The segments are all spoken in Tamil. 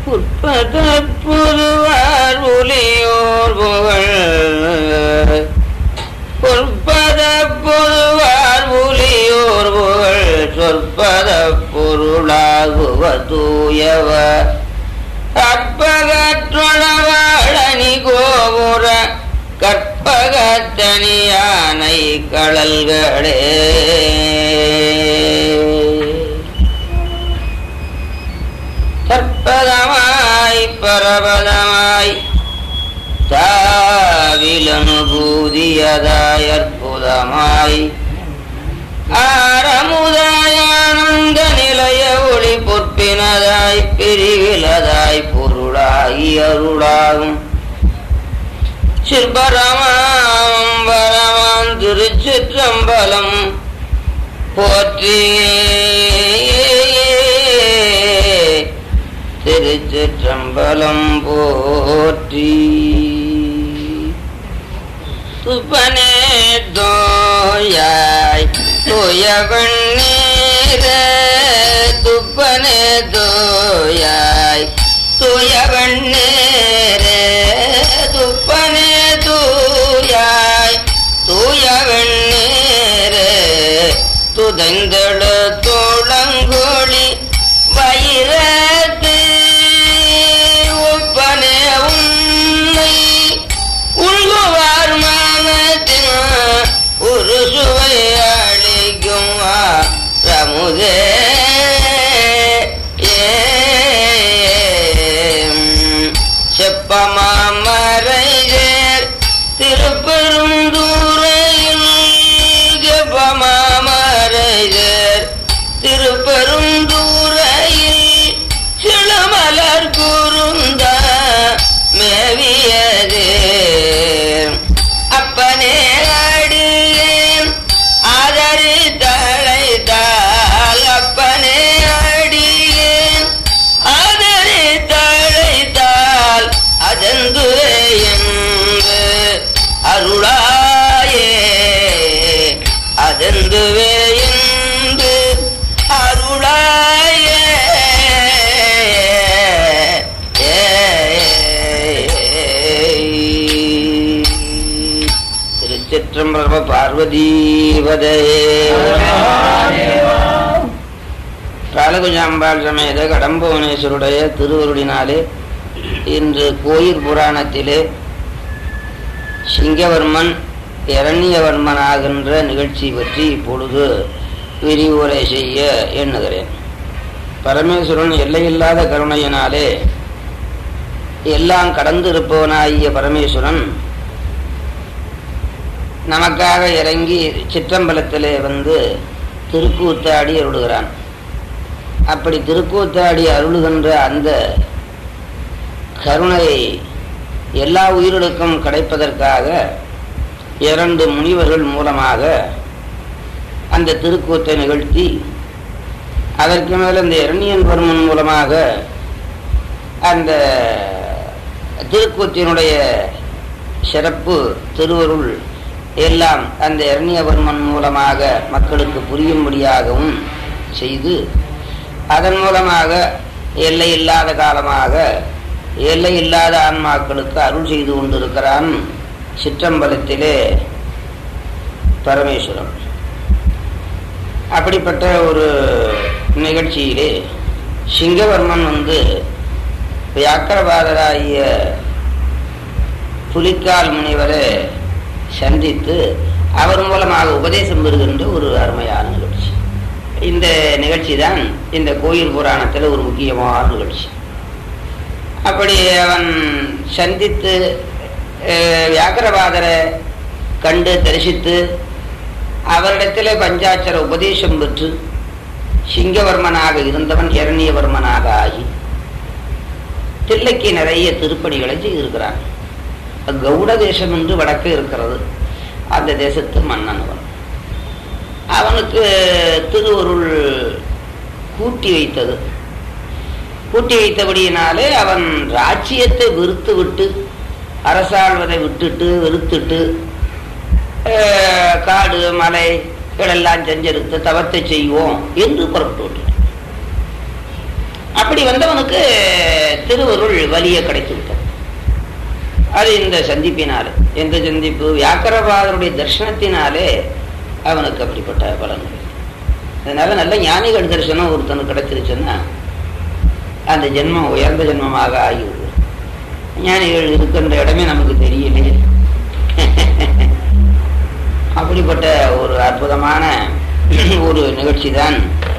உற்பத புதுவார் ஒளியோர் புகழ் உற்பத பொதுவார் ஒளியோர் புகழ் சொற்பத பொருளாகுவ தூயவ கற்பகற்றொழவாழனி கோபுர கற்பகத்தனியானை கடல்களே கற்பதமாய் பரபதமாய் தாவிலனுபூதியதாய் அற்புதமாய் ஆரமுதாயானந்த நிலைய ஒளி பொற்பினதாய் பிரிவிலதாய் பொருளாகி அருளாகும் சிற்பரமாம் வரமாம் திருச்சிற்றம்பலம் போற்றி திருச்சிற்றம்பலம் போற்றி துப்பனே தோயாய் தோயவன் நீர துப்பனே தோயாய் தூயவன் நேர துப்பனே தூயாய் தூயவன் நேர துதைந்தழு தோளங்கோழி வயிறத்து ஒப்பனே உன்னை உள்குவார் மானத்தின் ஒரு சுவை அளிக்கும் ரமுதே செப்பமாமரையர் திருப்பெருந்தூரையில் செப்பமாமரையர் திருப்பெருந்தூரையில் சிளுமலர் குருந்த மேவியதே அப்பனே அடியேன் ஆதரி தழைத்தால் அப்பனே அடியேன் ஆதரி தழைத்தால் அதந்து என்று அருளாயே அதந்துவே என்று அருளாயே திருச்சிற்றம்பல பார்வதீவதே காலகுஜாம்பாள் சமேத கடம்புவனேஸ்வருடைய திருவருளினாலே இன்று கோயில் புராணத்திலே சிங்கவர்மன் இரண்யவர்மன் ஆகின்ற நிகழ்ச்சி பற்றி இப்பொழுது விரிவுரை செய்ய எண்ணுகிறேன் பரமேஸ்வரன் எல்லையில்லாத கருணையினாலே எல்லாம் கடந்து இருப்பவனாகிய பரமேஸ்வரன் நமக்காக இறங்கி சிற்றம்பலத்திலே வந்து திருக்கூத்தாடி அருளுகிறான் அப்படி திருக்கூத்தாடி அருளுகின்ற அந்த கருணையை எல்லா உயிர்களுக்கும் கிடைப்பதற்காக இரண்டு முனிவர்கள் மூலமாக அந்த திருக்கூத்தை நிகழ்த்தி அதற்கு மேல் இந்த இரணியன் வர்மன் மூலமாக அந்த திருக்கூத்தினுடைய சிறப்பு திருவருள் எல்லாம் அந்த இரணியவர்மன் மூலமாக மக்களுக்கு புரியும்படியாகவும் செய்து அதன் மூலமாக எல்லை இல்லாத காலமாக எல்லை இல்லாத ஆன்மாக்களுக்கு அருள் செய்து கொண்டிருக்கிறான் சிற்றம்பலத்திலே பரமேஸ்வரன் அப்படிப்பட்ட ஒரு நிகழ்ச்சியிலே சிங்கவர்மன் வந்து வியாக்கரபாதராகிய புலிக்கால் முனிவரை சந்தித்து அவர் மூலமாக உபதேசம் பெறுகின்ற ஒரு அருமையான நிகழ்ச்சி இந்த நிகழ்ச்சி தான் இந்த கோயில் புராணத்தில் ஒரு முக்கியமான நிகழ்ச்சி அப்படி அவன் சந்தித்து வியாக்கரபாதரை கண்டு தரிசித்து அவரிடத்தில் பஞ்சாட்சர உபதேசம் பெற்று சிங்கவர்மனாக இருந்தவன் இரணியவர்மனாக ஆகி தில்லைக்கு நிறைய திருப்பணிகளை செய்திருக்கிறான் கவுட தேசம் என்று வடக்கு இருக்கிறது அந்த தேசத்து மன்னன் அவன் அவனுக்கு திருவருள் கூட்டி வைத்தது கூட்டி வைத்தபடியினாலே அவன் ராஜ்யத்தை வெறுத்து விட்டு அரசாள்வதை விட்டுட்டு வெறுத்துட்டு காடு மலை இதெல்லாம் செஞ்செடுத்து தவத்தை செய்வோம் என்று புறப்பட்டு விட்டான் அப்படி வந்தவனுக்கு திரு திருவருள் வலிய கிடைத்து விட்டது அது இந்த சந்திப்பினாலே எந்த சந்திப்பு வியாக்கரபாதருடைய தர்சனத்தினாலே அவனுக்கு அப்படிப்பட்ட பலன்கள் அதனால நல்ல ஞானிகள் தரிசனம் ஒருத்தனுக்கு கிடைச்சிருச்சுன்னா அந்த ஜென்மம் உயர்ந்த ஜென்மமாக ஆகிவிடும் ஞானிகள் இருக்கின்ற இடமே நமக்கு தெரியலையே அப்படிப்பட்ட ஒரு அற்புதமான ஒரு நிகழ்ச்சி தான்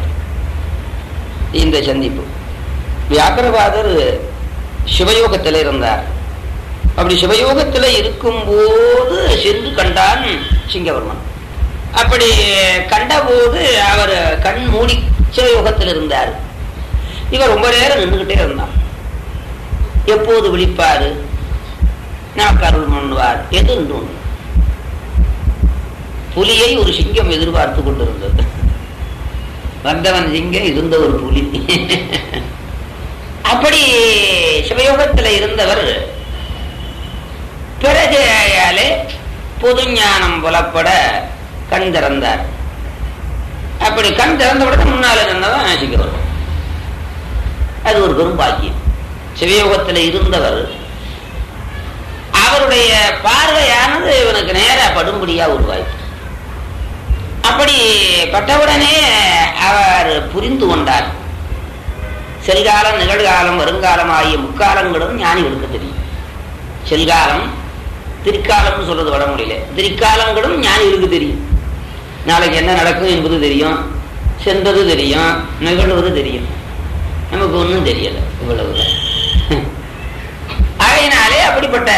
இந்த சந்திப்பு வியாக்கரபாதர் சிவயோகத்தில் இருந்தார் அப்படி சிவயோகத்தில் இருக்கும்போது சென்று கண்டான் சிங்கவர்மன் அப்படி கண்டபோது அவர் கண் மூடி சிவயோகத்தில் இருந்தார் இவர் ரொம்ப நேரம் நின்றுகிட்டே இருந்தான் எப்போது விழிப்பாரு நமக்கு அருள் பண்ணுவார் எது என்று புலியை ஒரு சிங்கம் எதிர்பார்த்து கொண்டிருந்தது வந்தவன் சிங்கம் இருந்த ஒரு புலி அப்படி சிவயோகத்தில் இருந்தவர் பிறகு ஆயாலே பொது ஞானம் புலப்பட கண் திறந்தார் அப்படி கண் திறந்த உடனே முன்னால நின்றதான் சிங்கவரும் அது ஒரு பெரும் பாக்கியம் சிவயோகத்தில் இருந்தவர் அவருடைய பார்வையானது இவனுக்கு நேரா படும்படியா உருவாயிற்று அப்படி பட்டவுடனே அவர் புரிந்து கொண்டார் செல்காலம் நிகழ்காலம் வருங்காலம் ஆகிய முக்காலங்களும் ஞானிகளுக்கு தெரியும் செல்காலம் திரிக்காலம்னு சொல்றது வட முடியல திரிக்காலங்களும் ஞானிகளுக்கு தெரியும் நாளைக்கு என்ன நடக்கும் என்பது தெரியும் சென்றது தெரியும் நிகழ்வது தெரியும் நமக்கு ஒன்றும் தெரியல இவ்வளவு ஆகையினாலே அப்படிப்பட்ட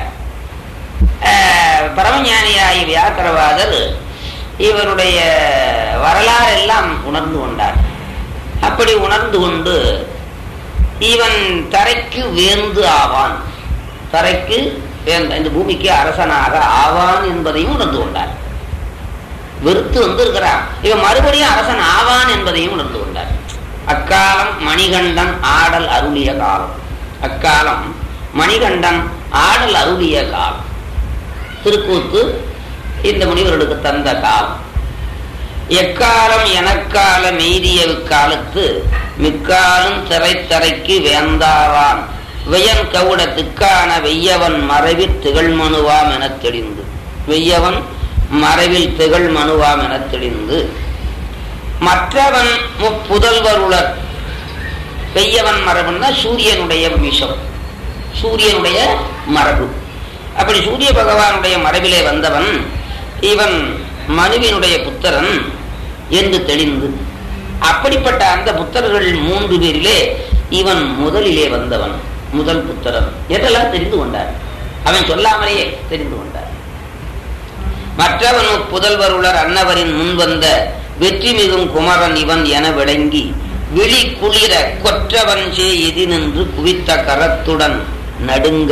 பரமஞானியாகி வியாக்கரவாதர் இவருடைய வரலாறு எல்லாம் உணர்ந்து கொண்டார் அப்படி உணர்ந்து கொண்டு இவன் தரைக்கு வேந்து ஆவான் தரைக்கு இந்த பூமிக்கு அரசனாக ஆவான் என்பதையும் உணர்ந்து கொண்டார் வெறுத்து வந்து இருக்கிறான் இவன் மறுபடியும் அரசன் ஆவான் என்பதையும் உணர்ந்து கொண்டார் அக்காலம் மணிகண்டன் ஆடல் அருளிய காலம் அக்காலம் மணிகண்டன் ஆடல் அருளிய காலம் திருக்கூத்து இந்த முனிவர்களுக்கு தந்த காலம் எக்காலம் எனக்கால மெய்திய காலத்து மிக்காலும் திரைத்தரைக்கு வேந்தாவான் வெயன் கவுட திக்கான வெய்யவன் மறைவில் திகழ் மனுவாம் எனத் தெளிந்து வெய்யவன் மறைவில் திகழ் மனுவாம் எனத் தெளிந்து மற்றவன் முப்புதல்வருளர் பெய்யவன் மரபுன்னா சூரியனுடைய விஷம் சூரியனுடைய மரபு அப்படி சூரிய பகவானுடைய மரபிலே வந்தவன் இவன் மனுவினுடைய புத்தரன் என்று தெளிந்து அப்படிப்பட்ட அந்த புத்தர்கள் மூன்று பேரிலே இவன் முதலிலே வந்தவன் முதல் புத்தரன் என்றெல்லாம் தெரிந்து கொண்டார் அவன் சொல்லாமலேயே தெரிந்து கொண்டார் மற்றவன் புதல்வருளர் அன்னவரின் முன்வந்த வெற்றி மிகும் குமரன் இவன் என விளங்கி விழி குளிர கொற்றவன் சே எதி நின்று குவித்த கரத்துடன் நடுங்க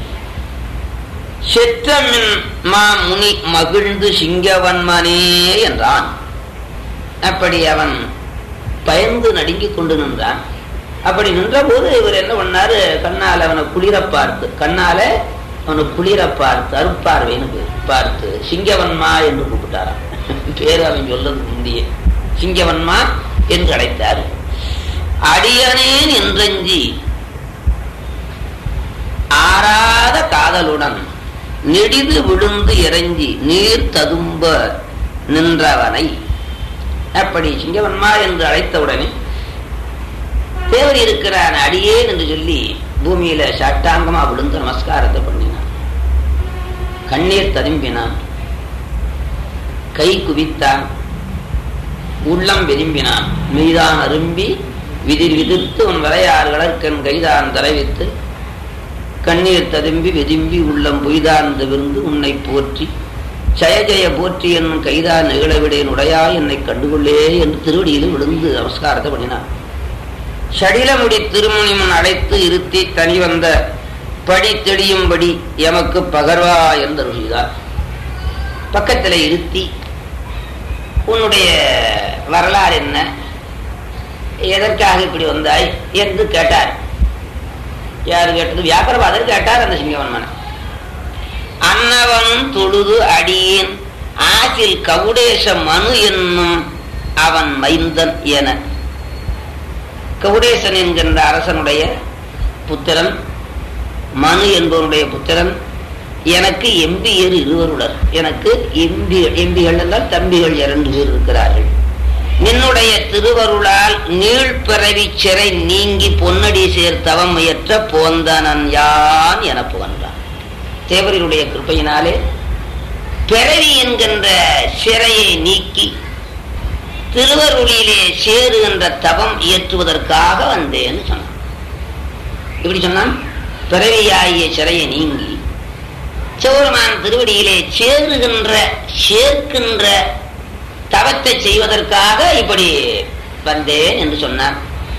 செற்றமின் மா முனி மகிழ்ந்து சிங்கவன்மனே என்றான் அப்படி அவன் பயந்து நடுங்கிக் கொண்டு நின்றான் அப்படி நின்றபோது இவர் என்ன பண்ணாரு கண்ணால அவனை குளிர பார்த்து கண்ணால அவனை குளிர பார்த்து அருப்பார்வைன்னு பார்த்து சிங்கவன்மா என்று கூப்பிட்டாராம் பேரு அவன் சொல்றது முந்தியே சிங்கவன்மா என்று அழைத்தார் அடியனேன் என்றஞ்சி ஆறாத காதலுடன் நெடிது விழுந்து இறங்கி நீர் ததும்ப நின்றவனை அப்படி சிங்கவன்மா என்று அழைத்தவுடனே தேவர் இருக்கிறான் அடியேன் என்று சொல்லி பூமியில சட்டாங்கமா விழுந்து நமஸ்காரத்தை பண்ணினான் கண்ணீர் ததும்பினான் கை குவித்தான் உள்ளம் விரும்பினான் மீதான் அரும்பி விதிர் விதிர்த்து உன் வரையார் கண் கைதான் தரவித்து கண்ணீர் ததும்பி வெதும்பி உள்ளம் பொய்தான் விருந்து உன்னை போற்றி ஜய ஜெய போற்றி என்னும் கைதான் நிகழவிடேன் உடையா என்னை கண்டுகொள்ளே என்று திருவடியில் விழுந்து நமஸ்காரத்தை பண்ணினான் சடிலமுடி திருமணிமன் அழைத்து இருத்தி தனி வந்த படி தெளியும்படி எமக்கு பகர்வா என்று செய்தார் பக்கத்தில் இருத்தி உன்னுடைய வரலாறு என்ன எதற்காக இப்படி வந்தாய் என்று கேட்டார் யாரு கேட்டது வியாபாரவாதர் கேட்டார் அந்த சிங்கவன்மனை அன்னவனும் தொழுது அடியேன் ஆசில் கவுடேச மனு என்னும் அவன் மைந்தன் என கவுடேசன் என்கின்ற அரசனுடைய புத்திரன் மனு என்பவருடைய புத்திரன் எனக்கு எம்பியர் இருவருடர் எனக்கு எம்பி எம்பிகள் என்றால் தம்பிகள் இரண்டு பேர் இருக்கிறார்கள் நின்னுடைய திருவருளால் நீழ்பிறவி சிறை நீங்கி பொன்னடி சேர்த்தவம் முயற்ற போந்தனன் யான் என புகன்றான் தேவரினுடைய கிருப்பையினாலே பிறவி என்கின்ற சிறையை நீக்கி திருவருளிலே சேருகின்ற தவம் இயற்றுவதற்காக வந்தேன்னு சொன்னான் இப்படி சொன்னான் பிறவியாகிய சிறையை நீங்கி சிவபெருமான் திருவடியிலே சேருகின்ற சேர்க்கின்ற தவத்தை செய்வதற்காக இப்படி வந்தேன் என்று சொன்னார்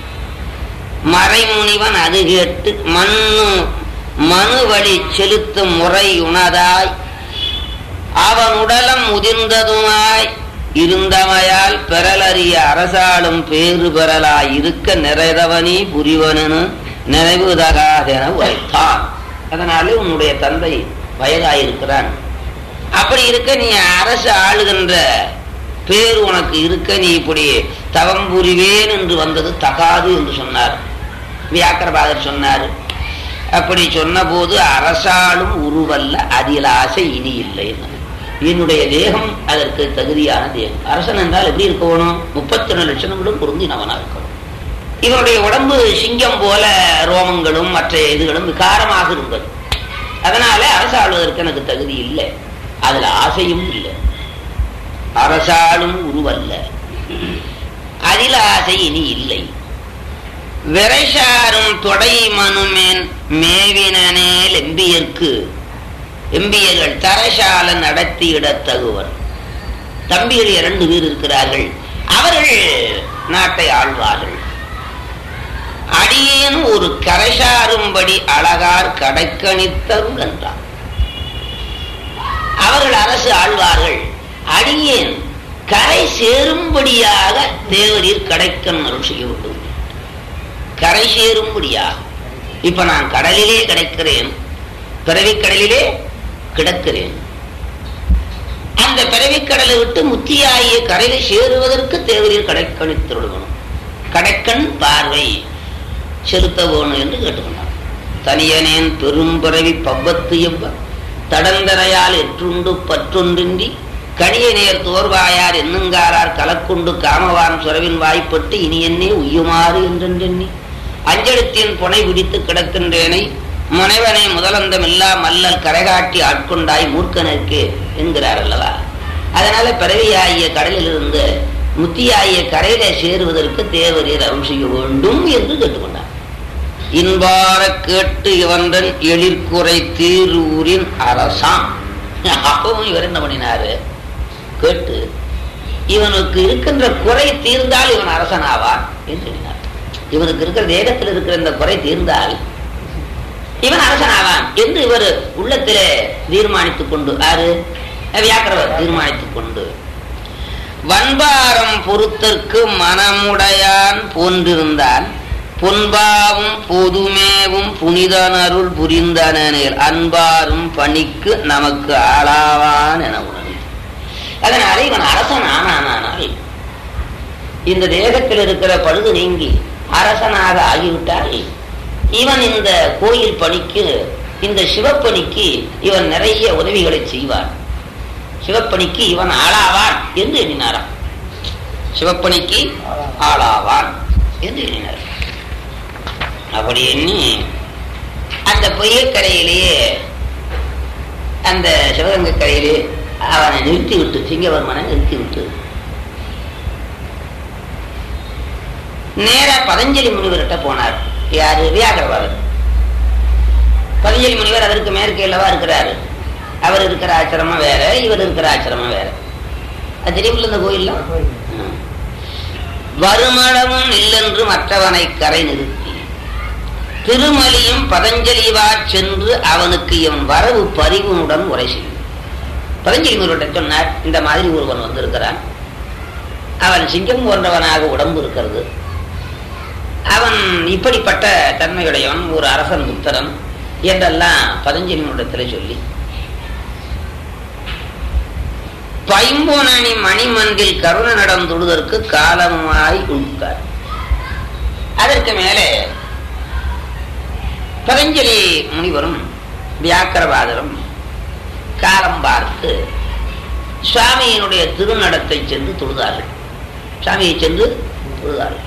மறைமுனிவன் அது கேட்டு மண்ணு மனு வழி செலுத்தும் முறை உணதாய் அவன் உடலம் உதிர்ந்ததுமாய் இருந்தமையால் பெறலறிய அரசாளும் பேறு பெறலாய் இருக்க நிறைதவனி புரிவனு நினைவு தகாதென உரைத்தான் அதனாலே உன்னுடைய தந்தை வயதாயிருக்கிறான் அப்படி இருக்க நீ அரசு ஆளுகின்ற பேர் உனக்கு இருக்க நீ இப்படி தவம் புரிவேன் என்று வந்தது தகாது என்று சொன்னார் வியாக்கரபாதர் சொன்னார் அப்படி சொன்னபோது அரசாலும் உருவல்ல அதில் ஆசை இனி இல்லை என்னுடைய தேகம் அதற்கு தகுதியான தேகம் அரசன் என்றால் எப்படி இருக்கணும் முப்பத்தி ரெண்டு லட்சணங்களும் பொருந்தினவனா இருக்கணும் இவனுடைய உடம்பு சிங்கம் போல ரோமங்களும் மற்ற இதுகளும் விகாரமாக இருந்தது அதனால அரசாளுவதற்கு எனக்கு தகுதி இல்லை அதுல ஆசையும் இல்லை அரசாளும் உருவல்ல அதில் ஆசை இனி இல்லை விரைசாரும் தொடை மனுமேன் மேவினேல் எம்பியர்க்கு எம்பியர்கள் தரசால நடத்தியிட தகுவர் தம்பிகள் இரண்டு பேர் இருக்கிறார்கள் அவர்கள் நாட்டை ஆழ்வார்கள் அடியேன் ஒரு கரைசாரும்படி அழகார் கடைக்கணித்தருள் என்றார் அவர்கள் அரசு ஆழ்வார்கள் அடியேன் கரை சேரும்படியாக தேவரீர் கடைக்கன் அருள் செய்ய வேண்டும் கரை சேரும்படியாக இப்ப நான் கடலிலே கிடைக்கிறேன் பிறவிக்கடலிலே கிடக்கிறேன் அந்த பிறவிக்கடலை விட்டு முத்தியாகிய கரையில சேருவதற்கு தேவரீர் கடைக்கணித்திருடணும் கடைக்கண் பார்வை செலுத்த வேணும் என்று கேட்டுக்கொண்டார் தனியனேன் பெரும் பிறவி பவ்வத்து எவ்வ தடந்தரையால் எற்றுண்டு பற்றொன்றின்றி கனிய நேர் தோர்வாயார் என்னுங்காரார் கலக்குண்டு காமவான் சுரவின் வாய்ப்பட்டு இனி என்னே உய்யுமாறு என்றென்றெண்ணி அஞ்செழுத்தின் புனை பிடித்து கிடக்கின்றேனை முனைவனை முதலந்தம் இல்லா மல்லல் கரைகாட்டி ஆட்கொண்டாய் மூர்க்கனுக்கு என்கிறார் அல்லவா அதனால பிறவியாகிய கடலிலிருந்து முத்தியாகிய கரையில சேருவதற்கு தேவரீர் அருள் செய்ய வேண்டும் என்று கேட்டுக்கொண்டார் இன்பார கேட்டு இவன்றன் எழிற்குறை தீரூரின் அரசாம் அப்பவும் இவர் என்ன பண்ணினாரு கேட்டு இவனுக்கு இருக்கின்ற குறை தீர்ந்தால் இவன் அரசன் ஆவான் என்று எண்ணினார் இவனுக்கு இருக்கிற தேகத்தில் இருக்கிற இந்த குறை தீர்ந்தால் இவன் அரசன் ஆவான் என்று இவர் உள்ளத்திலே தீர்மானித்துக் கொண்டு ஆறு வியாக்கரவர் தீர்மானித்துக் கொண்டு வன்பாரம் பொறுத்தற்கு மனமுடையான் போன்றிருந்தான் பொன்பாவும் பொதுமேவும் புனிதனருள் புரிந்தனில் அன்பாரும் பணிக்கு நமக்கு ஆளாவான் என உணர்வு அதனால இவன் அரசன் ஆனானால் இந்த தேகத்தில் இருக்கிற பழுது நீங்கி அரசனாக ஆகிவிட்டால் இவன் இந்த கோயில் பணிக்கு இந்த சிவப்பணிக்கு இவன் நிறைய உதவிகளை செய்வான் சிவப்பணிக்கு இவன் ஆளாவான் என்று எண்ணினாராம் சிவப்பணிக்கு ஆளாவான் என்று எண்ணினார் அப்படி எண்ணி அந்த பொய்யக்கரையிலேயே அந்த சிவகங்கை கரையிலே அவனை நிறுத்தி விட்டு சிங்கவர்மனை நிறுத்தி விட்டு நேர பதஞ்சலி முனிவர்கிட்ட போனார் யாரு வியாகரவாதர் பதஞ்சலி முனிவர் அதற்கு மேற்கே அல்லவா இருக்கிறாரு அவர் இருக்கிற ஆச்சிரமம் வேற இவர் இருக்கிற ஆச்சிரமம் வேற அது தெரியுமில்ல இந்த கோயில்லாம் வருமளவும் இல்லென்று மற்றவனை கரை நிறுத்தி திருமலியும் பதஞ்சலிவா சென்று அவனுக்கு இவன் வரவு பரிவுனுடன் உரை செய்யும் பதஞ்சலி முருகன் சொன்னார் இந்த மாதிரி ஒருவன் வந்திருக்கிறான் அவன் சிங்கம் போன்றவனாக உடம்பு இருக்கிறது அவன் இப்படிப்பட்ட தன்மையுடையவன் ஒரு அரசன் புத்தரன் என்றெல்லாம் பதஞ்சலியினிடத்தில் சொல்லி பைம்பொனணி மணிமன்றில் கருண நடந்துடுவதற்கு காலமாய் உட்கார் அதற்கு மேலே பதஞ்சலி முனிவரும் வியாக்கரவாதரும் காலம் பார்த்து சுவாமியினுடைய திருநடத்தை சென்று தொழுதார்கள் சுவாமியை சென்று தொழுதார்கள்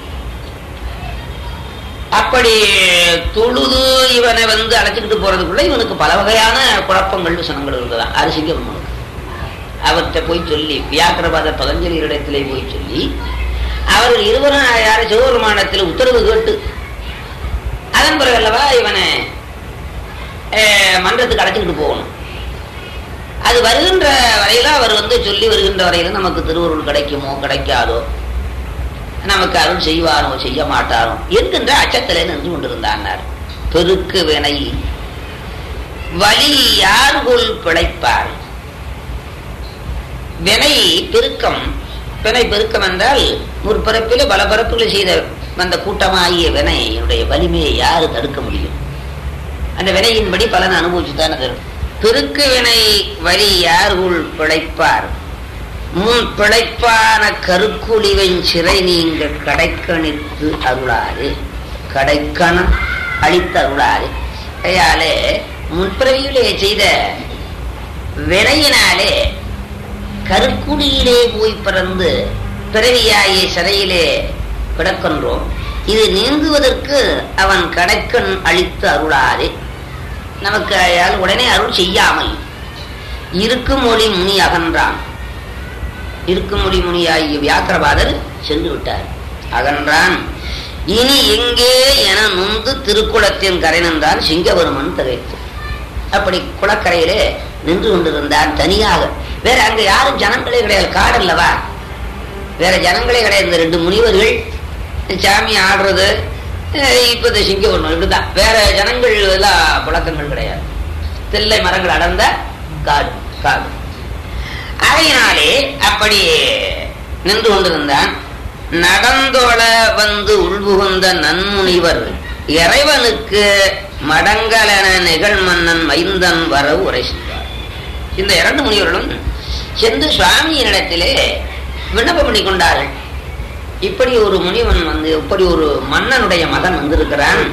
அப்படி தொழுது இவனை வந்து அழைச்சிக்கிட்டு போறதுக்குள்ள இவனுக்கு பல வகையான குழப்பங்கள் விசனங்கள் இருந்ததான் அரிசிங்க அவனுக்கு அவர்கிட்ட போய் சொல்லி வியாக்கரவாத பதஞ்சலி இடத்திலே போய் சொல்லி அவர்கள் இருவரும் யார சிவபெருமானத்தில் உத்தரவு கேட்டு அதன் பிறகு அல்லவா இவனை அஹ், மன்றத்துக்கு அழைச்சிக்கிட்டு போகணும் அது வருகின்ற வரையில அவர் வந்து சொல்லி வருகின்ற வரையில நமக்கு திருவருள் கிடைக்குமோ கிடைக்காதோ நமக்கு அருள் செய்வாரோ செய்ய மாட்டாரோ என்கின்ற அச்சத்திலே நின்று கொண்டிருந்தார் பெருக்கு வினை வலி யார்கொள் பிழைப்பார் வினை பெருக்கம் வினை பெருக்கம் என்றால் ஒரு பிறப்பில் பல பிறப்புகளை செய்த அந்த கூட்டமாகிய வினையினுடைய வலிமையை யாரு தடுக்க முடியும் அந்த வினையின்படி பலன் அனுபவிச்சுதான் அது பெருக்கு வினை வரி யாருள் பிழைப்பார் முன் பிழைப்பான கருக்குழிவின் சிறை நீங்க கடைக்கணித்து அருளாது கடைக்கணம் அளித்து அருளாது கையாலே முன்பிறவியிலே செய்த வினையினாலே கருக்குடியிலே போய் பிறந்து பிறவியாகிய சிறையிலே கிடக்கின்றோம் இது நீங்குவதற்கு அவன் கடைக்கண் அளித்து அருளாதே நமக்கு அயால் உடனே அருள் செய்யாமல் இருக்கும் மொழி முனி அகன்றான் இருக்கும் மொழி முனியாகிய வியாக்கிரபாதர் சென்று விட்டார் அகன்றான் இனி எங்கே என நொந்து திருக்குளத்தின் கரை நின்றான் சிங்கபெருமன் திகைத்து அப்படி குளக்கரையிலே நின்று கொண்டிருந்தார் தனியாக வேற அங்க யாரும் ஜனங்களே கிடையாது காடல்லவா வேற ஜனங்களே கிடையாது இந்த ரெண்டு முனிவர்கள் சாமி ஆடுறது அஹ் இப்ப இந்த சிங்கபெருமன் இப்படிதான் வேற ஜனங்கள் எல்லாம் புழக்கங்கள் கிடையாது தில்லை மரங்கள் அடர்ந்த காடு காடு அதையினாலே அப்படி நின்று கொண்டிருந்தான் நடந்தோள வந்து உள்புகுந்த நன்முனிவர் இறைவனுக்கு மடங்கலன நிகழ்மன்னன் மைந்தன் வர உரை செய்தார் இந்த இரண்டு முனிவர்களும் சென்று சுவாமியினிடத்திலே விண்ணப்பம் பண்ணி கொண்டார்கள் இப்படி ஒரு முனிவன் வந்து இப்படி ஒரு மன்னனுடைய மகன் வந்திருக்கிறான்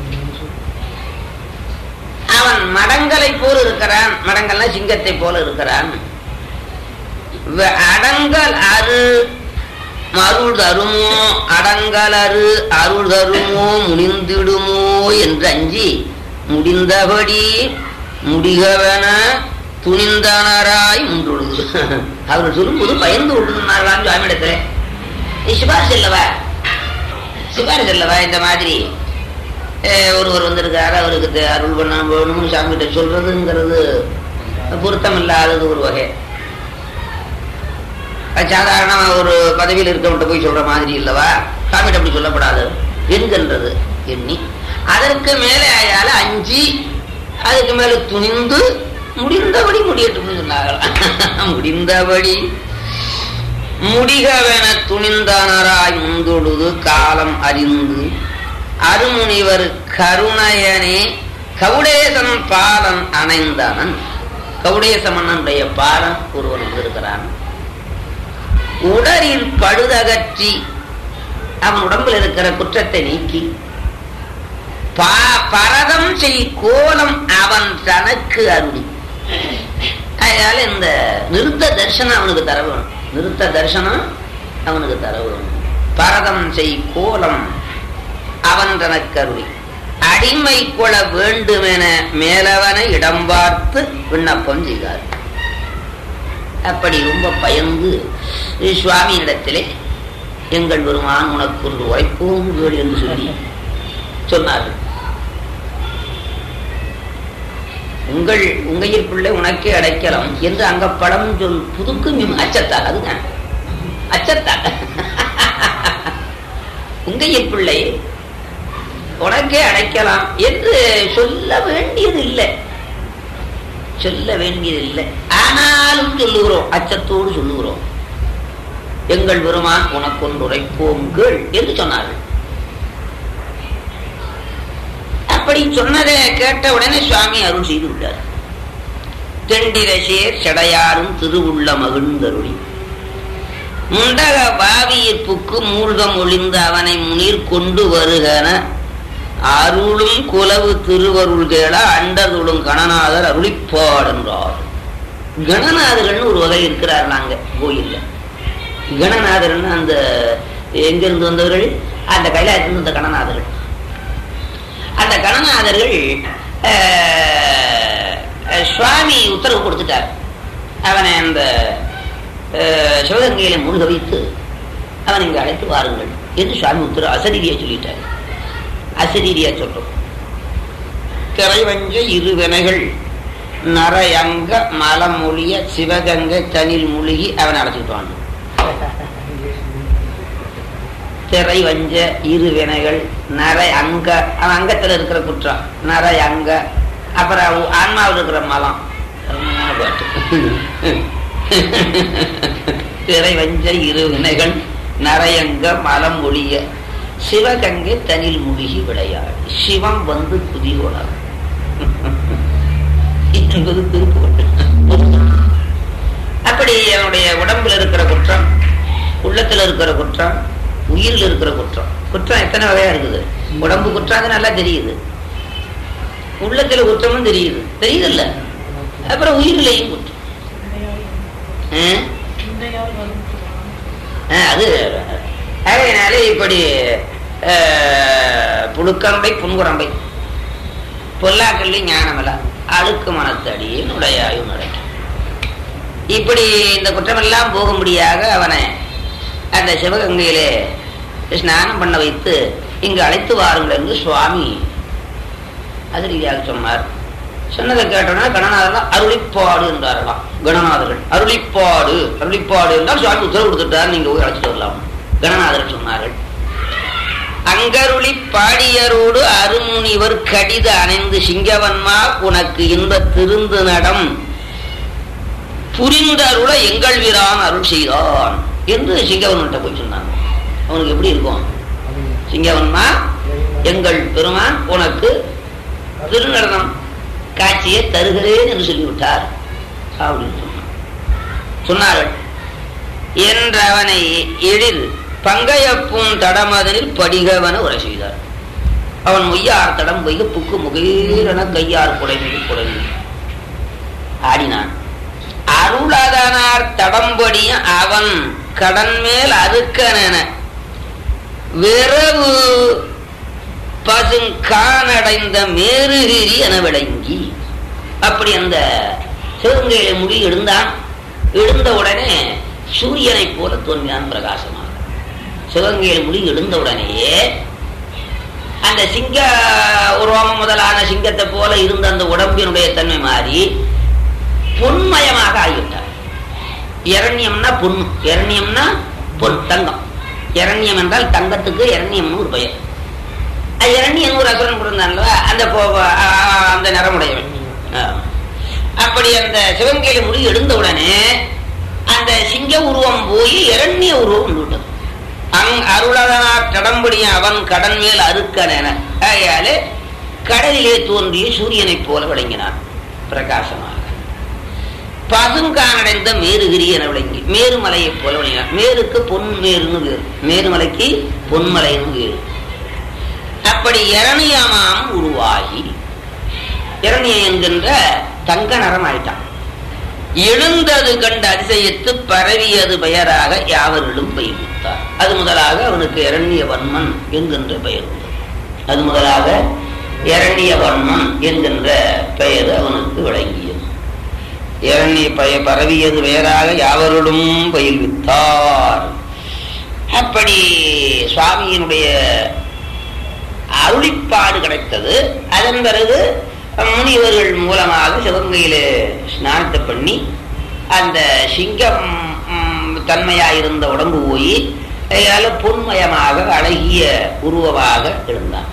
அவன் மடங்களை போல் இருக்கிறான் மடங்கள்னா சிங்கத்தை போல இருக்கிறான் வ- அடங்கல் அரு அருள் தருமோ அடங்கல் அரு அருள் தருமோ முனிந்திடுமோ என்று அஞ்சி முடிந்தபடி முடிகவன துணிந்தனராய் முன்றுழுது அவர்கள் சொல்லும்போது பயந்து விட்டுனார்களாம் சுவாமியிடத்துல நீ சிபாரிசு இல்லவா சிபாரிசு இல்லவா இந்த மாதிரி அஹ், ஒருவர் வந்திருக்காரு அவருக்கு தெ- அருள் பண்ண வேணும்னு சாமி கிட்ட சொல்றதுங்கிறது பொருத்தம் இல்லாதது ஒரு வகை அது சாதாரண ஒரு பதவியில் இருக்கவன்ட்ட போய் சொல்ற மாதிரி இல்லவா சாமிகிட்ட அப்படி சொல்லப்படாது என்கின்றது எண்ணி அதற்கு மேலே அயால அஞ்சு அதுக்கு மேல துணிந்து முடிந்தபடி முடியட்டும்னு சொன்னார்கள் முடிந்தபடி முடிகவென துணிந்தனராய் முந்தொழுது காலம் அறிந்து அருமுனிவர் கருணையனே கவுடேசன் பாலன் அணைந்தனன் கவுடேச மன்னனுடைய பாலன் ஒருவன் வந்திருக்கிறான் உடலில் பழுதகற்றி அவன் உடம்பில் இருக்கிற குற்றத்தை நீக்கி பா- பரதம் செய் கோலம் அவன் தனக்கு அருளி அதனால இந்த நிறுத்த தரிசனம் அவனுக்கு தர வேணும் நிறுத்த தரிசனம் அவனுக்கு தர வேணும் பரதம் செய் கோலம் அவன் தனக்கு அருளி அடிமை கொள்ள வேண்டுமென மேலவனை இடம் பார்த்து விண்ணப்பம் செய்தார் அப்படி ரொம்ப பயந்து சுவாமியிடத்திலே எங்கள் பெருமான் உனக்கு ஒன்று உரைப்போம் கேள் என்று சொல்லி சொன்னார்கள் உங்கள் உங்கையில் பிள்ளை உனக்கே அடைக்கலாம் என்று அங்க படம் சொல் புதுக்கு மிம் அச்சத்தாக அதுதான் அச்சத்தாக உங்கையில் பிள்ளை உனக்கே அடைக்கலாம் என்று சொல்ல வேண்டியது இல்லை சொல்ல வேண்டியதில்லை ஆனாலும் சொல்லுகிறோம் அச்சத்தோடு சொல்லுகிறோம் எங்கள் பெருமான் உனக்கொன்று உரைப்போம் கேள் என்று சொன்னார்கள் அப்படி சொன்னதை கேட்ட உடனே சுவாமி அருள் செய்து விட்டார் தெண்டிரசேர் செடையாரும் திருவுள்ள மகிழ்ந்தருளி முண்டக பாவியிற்புக்கு மூழ்கம் ஒளிந்து அவனை முனீர் கொண்டு வருகன அருளும் குலவு திருவருள் கேள அண்டதுளும் கணநாதர் அருளிப்பாடுன்றார் கணநாதர்கள்னு ஒரு வகை இருக்கிறார் நாங்க கோயில்ல கணநாதர்னு அந்த எங்கிருந்து வந்தவர்கள் அந்த கைலாயத்திலிருந்து வந்த கணநாதர்கள் அந்த கணநாதர்கள் அஹ், அஹ், சுவாமி உத்தரவு கொடுத்துட்டார் அவனை அந்த அஹ், சிவகங்கையில முழுக வைத்து அவனை இங்கு அழைத்து வாருங்கள் என்று சுவாமி உத்தரவு அசரீரியா சொல்லிட்டார் அசரீரியா சொல்றோம் திரைவஞ்ச இருவினைகள் நரையங்க மலமொழிய சிவகங்கை தனில் மூழ்கி அவனை அழைச்சிட்டு வாங்க திரை வஞ்ச இரு வினைகள் நரை அங்க அவன் அங்கத்துல இருக்கிற குற்றம் நரை அங்க அப்புறம் அவ- ஆன்மாவில் இருக்கிற மலம் அருமையான பாட்டு திரை வஞ்ச இரு வினைகள் நரையங்க மலம் ஒழிய சிவகங்கை தனில் முழுகி விளையாடு சிவம் வந்து குதிகோளார் என்பது திருப்புகழ் அப்படி அவனுடைய உடம்புல இருக்கிற குற்றம் உள்ளத்துல இருக்கிற குற்றம் உயிரில் இருக்கிற குற்றம் குற்றம் எத்தனை வகையா இருக்குது உடம்பு குற்றம் அது நல்லா தெரியுது உள்ளத்துல குற்றமும் தெரியுது தெரியுதுல்ல அப்புறம் உயிரிலையும் குற்றம் ஆ? ஆ, அது அதனால இப்படி ஆஹ், புழுக்கம்பை புன்குரம்பை பொல்லாக்கல்லி ஞானமல அழுக்கு மனத்தடியே நுழையாயும் நடக்கும் இப்படி இந்த குற்றமெல்லாம் போகும்படியாக அவனை அந்த சிவகங்கையிலே ஸ்நானம் பண்ண வைத்து இங்கு அழைத்து வாருங்கள் என்று சுவாமி அதிரியாக சொன்னார் சொன்னதை கேட்டோன்னா கணநாதர் அருளிப்பாடு என்றாரலாம் கணநாதர்கள் அருளிப்பாடு அருளிப்பாடு என்றால் சுவாமி உத்தரவு கொடுத்துட்டார் நீங்க போய் அழைச்சிட்டு வரலாம் கணநாதர் சொன்னார்கள் அங்கருளி பாடியரோடு அருமுனிவர் கடித அணைந்து சிங்கவன்மா உனக்கு இந்த திருந்து நடம் புரிந்தருள எங்கள் வீரான் அருள் செய்தான் என்று சிங்கவன்கிட்ட போய் சொன்னாங்க அவனுக்கு எப்படி இருக்கும் சிங்கவன்மா எங்கள் பெருமான் உனக்கு திருநடனம் காட்சியை தருகிறேன் என்று சொல்லிவிட்டார் அப்படின்னு சொன்னான் சொன்னார்கள் என்றவனை எழில் பங்கையப்பும் தடமதனில் படிகவன உரை செய்தார் அவன் மொய்யார் தடம் பொய்க புக்கு முகேரென கையார் குடைமீது குடைமீது ஆடினான் அருளதனார் தடம்படிய அவன் கடன் மேல் அறுக்கனென விரவு பசுங்கானடைந்த மேருகிரி என விளங்கி அப்படி அந்த சிவகங்கையில முடி எழுந்தான் எழுந்த உடனே சூரியனைப் போல தோன்றினான் பிரகாசமாக சிவகங்கையில் முடி எழுந்த உடனேயே அந்த சிங்க உருவம் முதலான சிங்கத்தை போல இருந்த அந்த உடம்பினுடைய தன்மை மாறி பொன்மயமாக ஆகிவிட்டார் இரண்யம்னா பொன் இரண்யம்னா பொன் தங்கம் இரண்யம் என்றால் தங்கத்துக்கு இரண்யம்னு ஒரு பெயர் அது இரண்யன் ஒரு அசுரன் கொடுத்தான்ல அந்த போ- ஆ, அந்த நிறமுடையவன் ஆ. அப்படி அந்த சிவங்கையில முடி எழுந்த உடனே அந்த சிங்க உருவம் போய் இரண்ய உருவம் வந்து விட்டது அங் அருளதனார் கடம்படிய அவன் கடன் மேல் அறுக்கனென ஆகையாலே கடலிலே தோன்றிய சூரியனைப் போல விளங்கினான் பிரகாசமாக பசுங்கானடைந்த மேருகிரி என விளங்கி மேருமலையைப் போல விளங்கினான் மேருக்கு பொன்மேருன்னு வேறு மேருமலைக்கு பொன்மலைன்னு வேறு அப்படி இரணியமாம் உருவாகி இரணிய என்கின்ற தங்க நரம் ஆயிட்டான் எழுந்தது கண்ட அதிசயத்து பரவியது பெயராக யாவர்களும் பயிர்வித்தார் அது முதலாக அவனுக்கு இரண்யவன்மன் என்கின்ற பெயர் உண்டு அது முதலாக இரண்யவன்மன் என்கின்ற பெயர் அவனுக்கு விளங்கியது இரண்ய பய பரவியது பெயராக யாவர்களும் பயிர்வித்தார் அப்படி சுவாமியினுடைய அருளிப்பாடு கிடைத்தது அதன் பிறகு முனிவர்கள் மூலமாக சிவகங்கையிலே ஸ்நானத்தை பண்ணி அந்த சிங்கம் ம், தன்மையாயிருந்த உடம்பு போய் அதனால பொன்மயமாக அழகிய உருவமாக இருந்தான்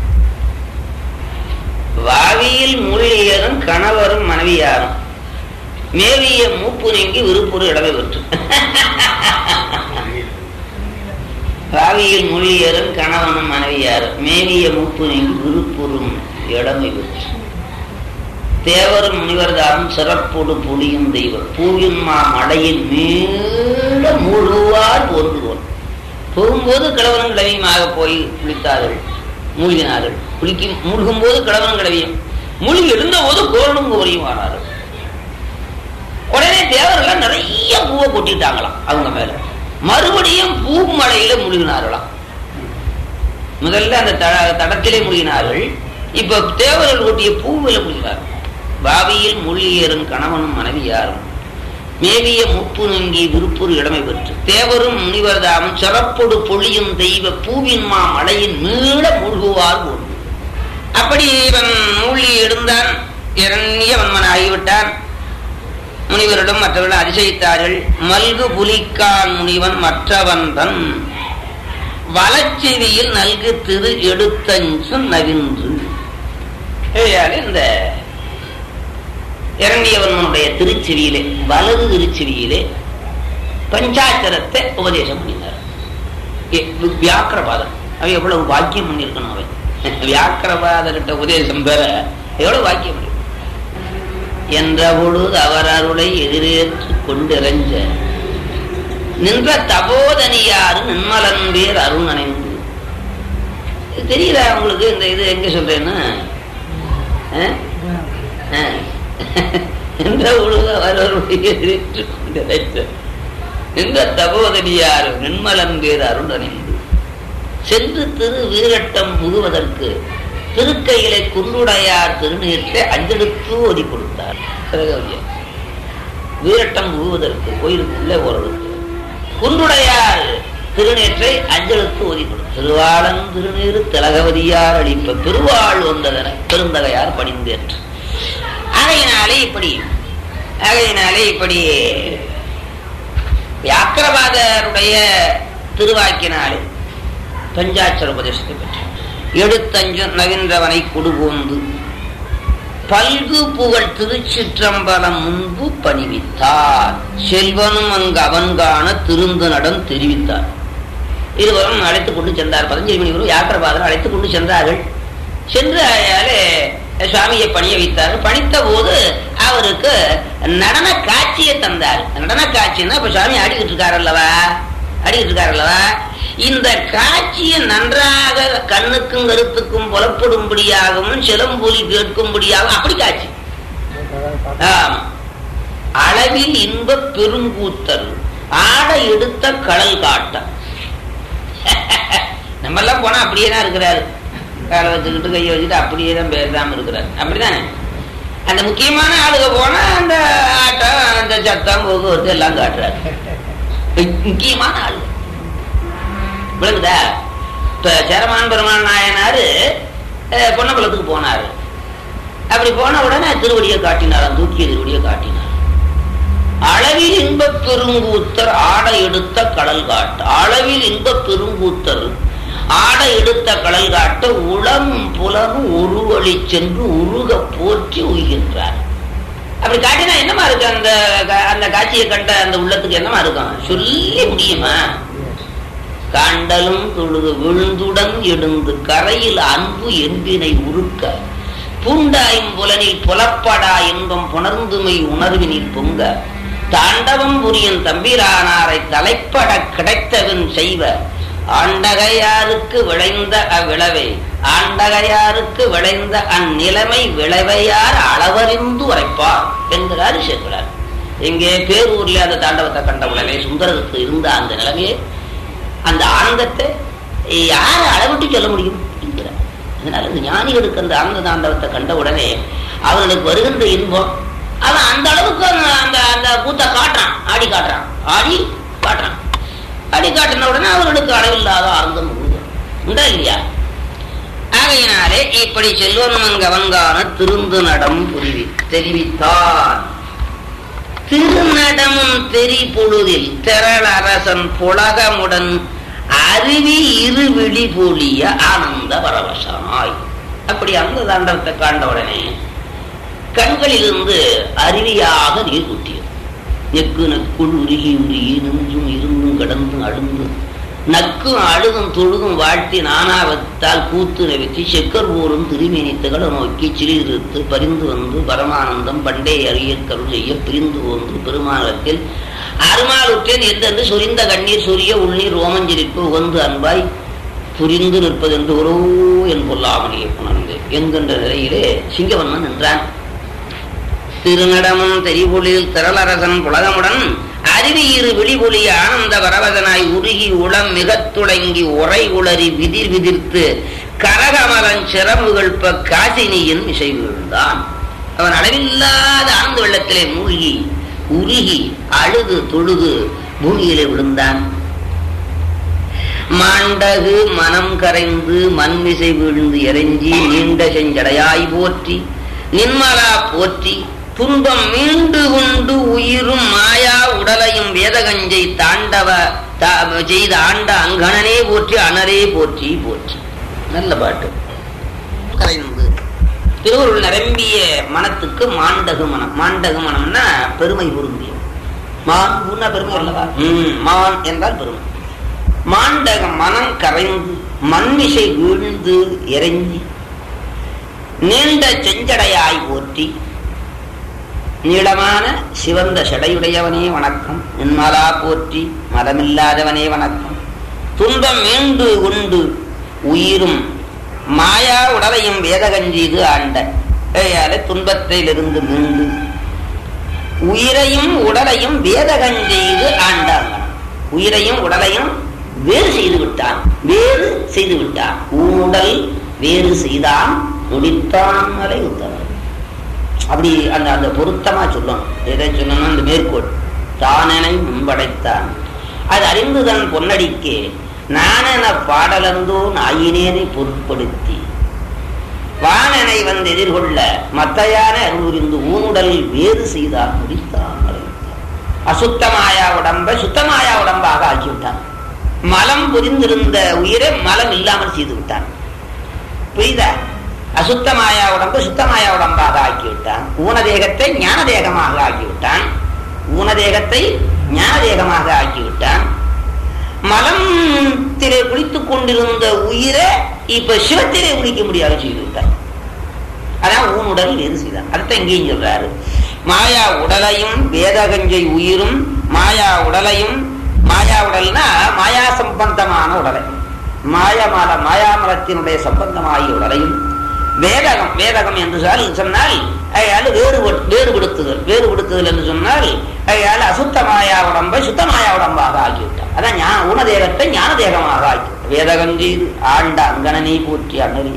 வாவியில் மூழ்கியரும் கணவரும் மனைவியாரும் மேவிய மூப்பு நீங்கி விருப்புறு இடமை பெற்று காவியில் மொழியரும் கணவனும் மனைவியாரும் மேவிய மூப்பு நீங்கி விருப்புறும் இடமை பெற்று தேவரும் முனிவர்தாரும் சிறப்போடு புலியும் தெய்வம் பூவின் மா மடையின் மேல மூழ்குவார் ஒன்றுவோன் போகும்போது கிழவனும் கிழவியுமாக போய் குளித்தார்கள் மூழ்கினார்கள் குளிக்கும் மூழ்கும் போது கிழவனும் கிழவியும் மூழ்கி எழுந்த போது கோரனும் கோரியும் ஆனார்கள் உடனே தேவர்கள் நிறைய பூவை கொட்டிட்டாங்களாம் அவங்க மேல மறுபடியும் பூ மலையில மூழ்கினார்களாம் முதல்ல அந்த த- தடத்திலே மூழ்கினார்கள் இப்ப தேவர்கள் கொட்டிய பூவில் மூழ்கினார்கள் பாவியில் மூழ்கியரும் கணவனும் மனைவியாரும் மேவிய முப்பு நங்கி விருப்புறு இளமை பெற்று தேவரும் முனிவர்தாமும் சிறப்பொடு பொழியும் தெய்வ பூவின் மா மலையின் மீள மூழ்குவார் போன்று அப்படி இவன் மூழ்கி எழுந்தான் இரணிய வன்மன் ஆகிவிட்டான் முனிவரிடம் மற்றவர்கள் அதிசயித்தார்கள் மல்கு புலிக்கான் முனிவன் மற்றவன் தன் வளச்செவியில் நல்கு திரு எடுத்தஞ்சு நவின்று ஏயாலே இந்த இரண்டியவனுடைய திருச்செவியிலே வலது திருச்செவியிலே பஞ்சாச்சரத்தை உபதேசம் பண்ணினார் ஏ- வி- வியாக்கிரபாதம் அவன் எவ்வளவு வாக்கியம் பண்ணியிருக்கணும் அவன் வியாக்கிரபாதர்கிட்ட உபதேசம் பெற எவ்வளவு வாக்கியம் பண்ணிருக்கணும் என்ற பொழுது அவர் அருளை எதிரேற்று கொண்டிறஞ்ச நின்ற தபோதனியாறு நின்மலன் பேர் அருண் அணைந்து இது தெரியல உங்களுக்கு இந்த இது எங்க சொல்றேன்னு ஆ? ஆ. என்ற பொழுது அவர் அருளை எதிரேற்று கொண்டிறஞ்ச நின்ற தபோதனியாறு நின்மலன் பேர் அருண் அணைந்து சென்று திரு வீரட்டம் புகுவதற்கு திருக்கையிலே குன்றுடையார் திருநீற்றை அஞ்செடுத்து ஓதி கொடுத்தார் சிறகவியர் வீரட்டம் புகுவதற்கு கோயிலுக்குள்ளே ஓரளவுக்கு குன்றுடையார் திருநீற்றை அஞ்செழுத்து ஓதி கொடுத்தார் திருவாளன் திருநீறு திலகவதியார் அளிப்ப பெருவாள் வந்ததன பெருந்தகையார் படிந்தேற்று ஆகையினாலே இப்படி ஆகையினாலே இப்படி வியாக்கிரவாதருடைய திருவாக்கினாலே பஞ்சாட்சர உபதேசத்தை பெற்றார் எடுத்தஞ்சு நவீன்றவனை கொடுபோந்து பல்கு புகழ் திருச்சிற்றம்பலம் முன்பு பணிவித்தார் செல்வனும் அங்கு அவன் காண திருந்து நடம் தெரிவித்தார் இருவரும் அழைத்துக் கொண்டு சென்றார் பதஞ்சலி முனிவரும் யாத்திரபாதரும் அழைத்துக் கொண்டு சென்றார்கள் சென்று அயாலே சுவாமியை பணிய வைத்தார்கள் பணித்த போது அவருக்கு நடன காட்சியை தந்தார் நடன காட்சின்னா இப்ப சுவாமி ஆடிக்கிட்டு இருக்காரு அல்லவா ஆடிக்கிட்டு இருக்காரு அல்லவா இந்த காட்சியை நன்றாக கண்ணுக்கும் கருத்துக்கும் புலப்படும்படியாகவும் சிலம்பொலி கேட்கும்படியாகவும் அப்படி காட்சி ஆமா. அளவில் இன்ப பெருங்கூத்தல் ஆட எடுத்த கடல் காட்ட நம்ம எல்லாம் போனா அப்படியே தான் இருக்கிறாரு காலை வச்சுக்கிட்டு கையை வச்சுட்டு அப்படியே தான் பேசாம இருக்கிறாரு அப்படிதானே அந்த முக்கியமான ஆளுக போனா அந்த ஆட்டம் அந்த சத்தம் போக்குவரத்து எல்லாம் காட்டுறாரு முக்கியமான ஆளுங்க விளங்குதா இப்ப சேரமான் பெருமாள் நாயனாரு அஹ், பொன்னம்பலத்துக்கு போனாரு அப்படி போன உடனே திருவடியை காட்டினாராம் தூக்கிய திருவடியை காட்டினார் அளவில் இன்பப் பெருங்கூத்தர் ஆடை எடுத்த கடல் காட்டு அளவில் இன்பப் பெருங்கூத்தர் ஆடை எடுத்த கடல் காட்ட உளம் புலனும் உருவழி சென்று உருக போற்றி உய்கின்றார் அப்படி காட்டினா என்னமா இருக்கு அந்த கா- அந்த காட்சியை கண்ட அந்த உள்ளத்துக்கு என்னமா இருக்கும் சொல்லி முடியுமா காண்டலும் தொழுது விழுந்துடன் எழுந்து கரையில் அன்பு என்பினை உருக்க பூண்டாய்ம்புலனில் புலப்படா இன்பம் புணர்ந்துமை உணர்வினில் பொங்க தாண்டவம் புரியும் தம்பிரானாரை தலைப்பட கிடைத்தவன் செய்வ ஆண்டகையாருக்கு விளைந்த அவ்விளவை ஆண்டகையாருக்கு விளைந்த அந்நிலைமை விளைவையார் அளவறிந்து உரைப்பார் என்கிறார் சேர்க்கிறார் இங்கே பேரூர்ல அந்த தாண்டவத்தை கண்ட உடனே சுந்தரத்துக்கு இருந்த அந்த நிலைமையை அந்த ஆனந்தத்தை யார் அளவிட்டு சொல்ல முடியும் என்கிறார் அதனால இந்த ஞானிகளுக்கு அந்த ஆனந்த தாண்டவத்தை கண்ட உடனே அவர்களுக்கு வருகின்ற இன்பம் அவன் அந்த அளவுக்கு அந்த அந்த அந்த கூத்தை காட்டுறான் ஆடி காட்டுறான் ஆடி காட்டுறான் ஆடி காட்டின உடனே அவர்களுக்கு அளவில்லாத ஆனந்தம் உண்டு உண்டா இல்லையா ஆகையினாலே இப்படி செல்வனும் கவன்கான திருந்து நடம் புரிவி தெரிவித்தான் திருநடமும் தெரி பொழுதில் திரள் அரசன் புலகமுடன் அருவி இருவிழி பொழிய ஆனந்த பரவசனாய் அப்படி அந்த தாண்டவத்தை காண்ட உடனே கண்களிலிருந்து அருவியாக நீர் கொட்டியது நெக்கு நக்குள் உருகி உருகி நெஞ்சும் இருந்தும் கடந்தும் அழுந்து நக்கும் அழுதும் தொழுதும் வாழ்த்தி நானாவத்தால் கூத்து நவித்து செக்கர் ஊரும் திருமேனி திகழ நோக்கி சிறிதிருத்து பரிந்து வந்து பரமானந்தம் பண்டே அரியர் கருள் செய்ய பிரிந்து வந்து பெருமானத்தில் அருமாளுற்றேன் எந்தென்று சொரிந்த கண்ணீர் சொரிய உள்நீர் ரோமஞ்சரிப்பு உகந்து அன்பாய் புரிந்து நிற்பது என்று ஒரு என் பொல்லாமணியை புணர்ந்து என்கின்ற நிலையிலே சிங்கவன்மன் நின்றான் திருநடமும் தெரிபொழில் திரளரசன் புலகமுடன் அருவியிரு விழிபொலி ஆனந்த வரவதனாய் உருகி உளம் மிகத் துளங்கி உரை உளறி விதிர் விதிர்த்து கரகமலன் சிரமுகழ்ப்ப காசினியின் இசை வீழ்ந்தான் அவன் அளவில்லாத ஆனந்த வெள்ளத்திலே மூழ்கி உருகி அழுது தொழுது பூமியிலே விழுந்தான் மாண்டகு மனம் கரைந்து மண்மிசை விழுந்து இறைஞ்சி நீண்ட செஞ்சடையாய் போற்றி நின்மலா போற்றி துன்பம் மீண்டு கொண்டு உயிரும் மாயா உடலையும் வேதகஞ்சை தாண்டவ தா- செய்த ஆண்ட அங்கணனே போற்றி அனரே போற்றி போற்றி நல்ல பாட்டு கரைந்து திருவருள் நிரம்பிய மனத்துக்கு மாண்டகு மனம் மாண்டகு மனம்னா பெருமை பொருந்திய மான் ஊன்னா பெருமை அல்லவா ம், மான் என்றால் பெருமை மாண்டக மனம் கரைந்து மண்மிசை வீழ்ந்து இறங்கி நீண்ட செஞ்சடையாய் போற்றி நீளமான சிவந்த சடையுடையவனே வணக்கம் நின்மலா போற்றி மதமில்லாதவனே வணக்கம் துன்பம் மீண்டு உண்டு உயிரும் மாயா உடலையும் வேதகஞ்சீது ஆண்ட கையாலே துன்பத்திலிருந்து மீண்டு உயிரையும் உடலையும் வேதகம் செய்து ஆண்டாங்க உயிரையும் உடலையும் வேறு செய்து விட்டான் வேறு செய்து விட்டான் உடல் வேறு செய்தான் முடித்தான் மலை உத்தவர் அப்படி அந்த அந்த பொருத்தமா சொல்லணும் எதை சொல்லணும் அந்த மேற்கோள் தானெனை முன்படைத்தான் அது அறிந்து தன் பொன்னடிக்கே நானென பாடலந்தோ நாயினேனை பொருட்படுத்தி வானனை வந்து எதிர்கொள்ள மத்தையான அருள்புரிந்து ஊனுடல் வேறு செய்தார் முடித்தான் மறைத்தான். அசுத்தமாயா உடம்பை சுத்தமாயா உடம்பாக ஆக்கிவிட்டான் மலம் புரிந்திருந்த உயிரை மலம் இல்லாமல் செய்து விட்டான் புரியுதா அசுத்தமாயா உடம்பு சுத்தமாயா உடம்பாக ஆக்கிவிட்டான் ஊனதேகத்தை ஞான தேகமாக ஆக்கிவிட்டான் ஊனதேகத்தை ஞான தேகமாக ஆக்கிவிட்டான் மலத்திலே குளித்துக் கொண்டிருந்த உயிரை இப்ப சிவத்திலே குளிக்க முடியாது செய்து விட்டான் அதான் ஊனுடல் வேறு செய்தான் அடுத்த இங்கேயும் சொல்றாரு மாயா உடலையும் வேதகஞ்சை உயிரும் மாயா உடலையும் மாயா உடல்னா மாயா சம்பந்தமான உடலை மாயமல மாயாமலத்தினுடைய சம்பந்தமாகிய உடலையும் வேதகம் வேதகம் என்று சொல்~ சொன்னால் அயால் வேறுபடு வேறுபடுத்துதல் வேறுபடுத்துதல் என்று சொன்னால் அயால் அசுத்த மாயா உடம்பை சுத்த மாயா உடம்பாக ஆக்கிவிட்டான் அதான் ஞான ஊனதேகத்தை ஞான தேகமாக ஆக்கிவிட்டான் வேதகம் செய்து ஆண்ட அங்கனனை போற்றி அண்ணனே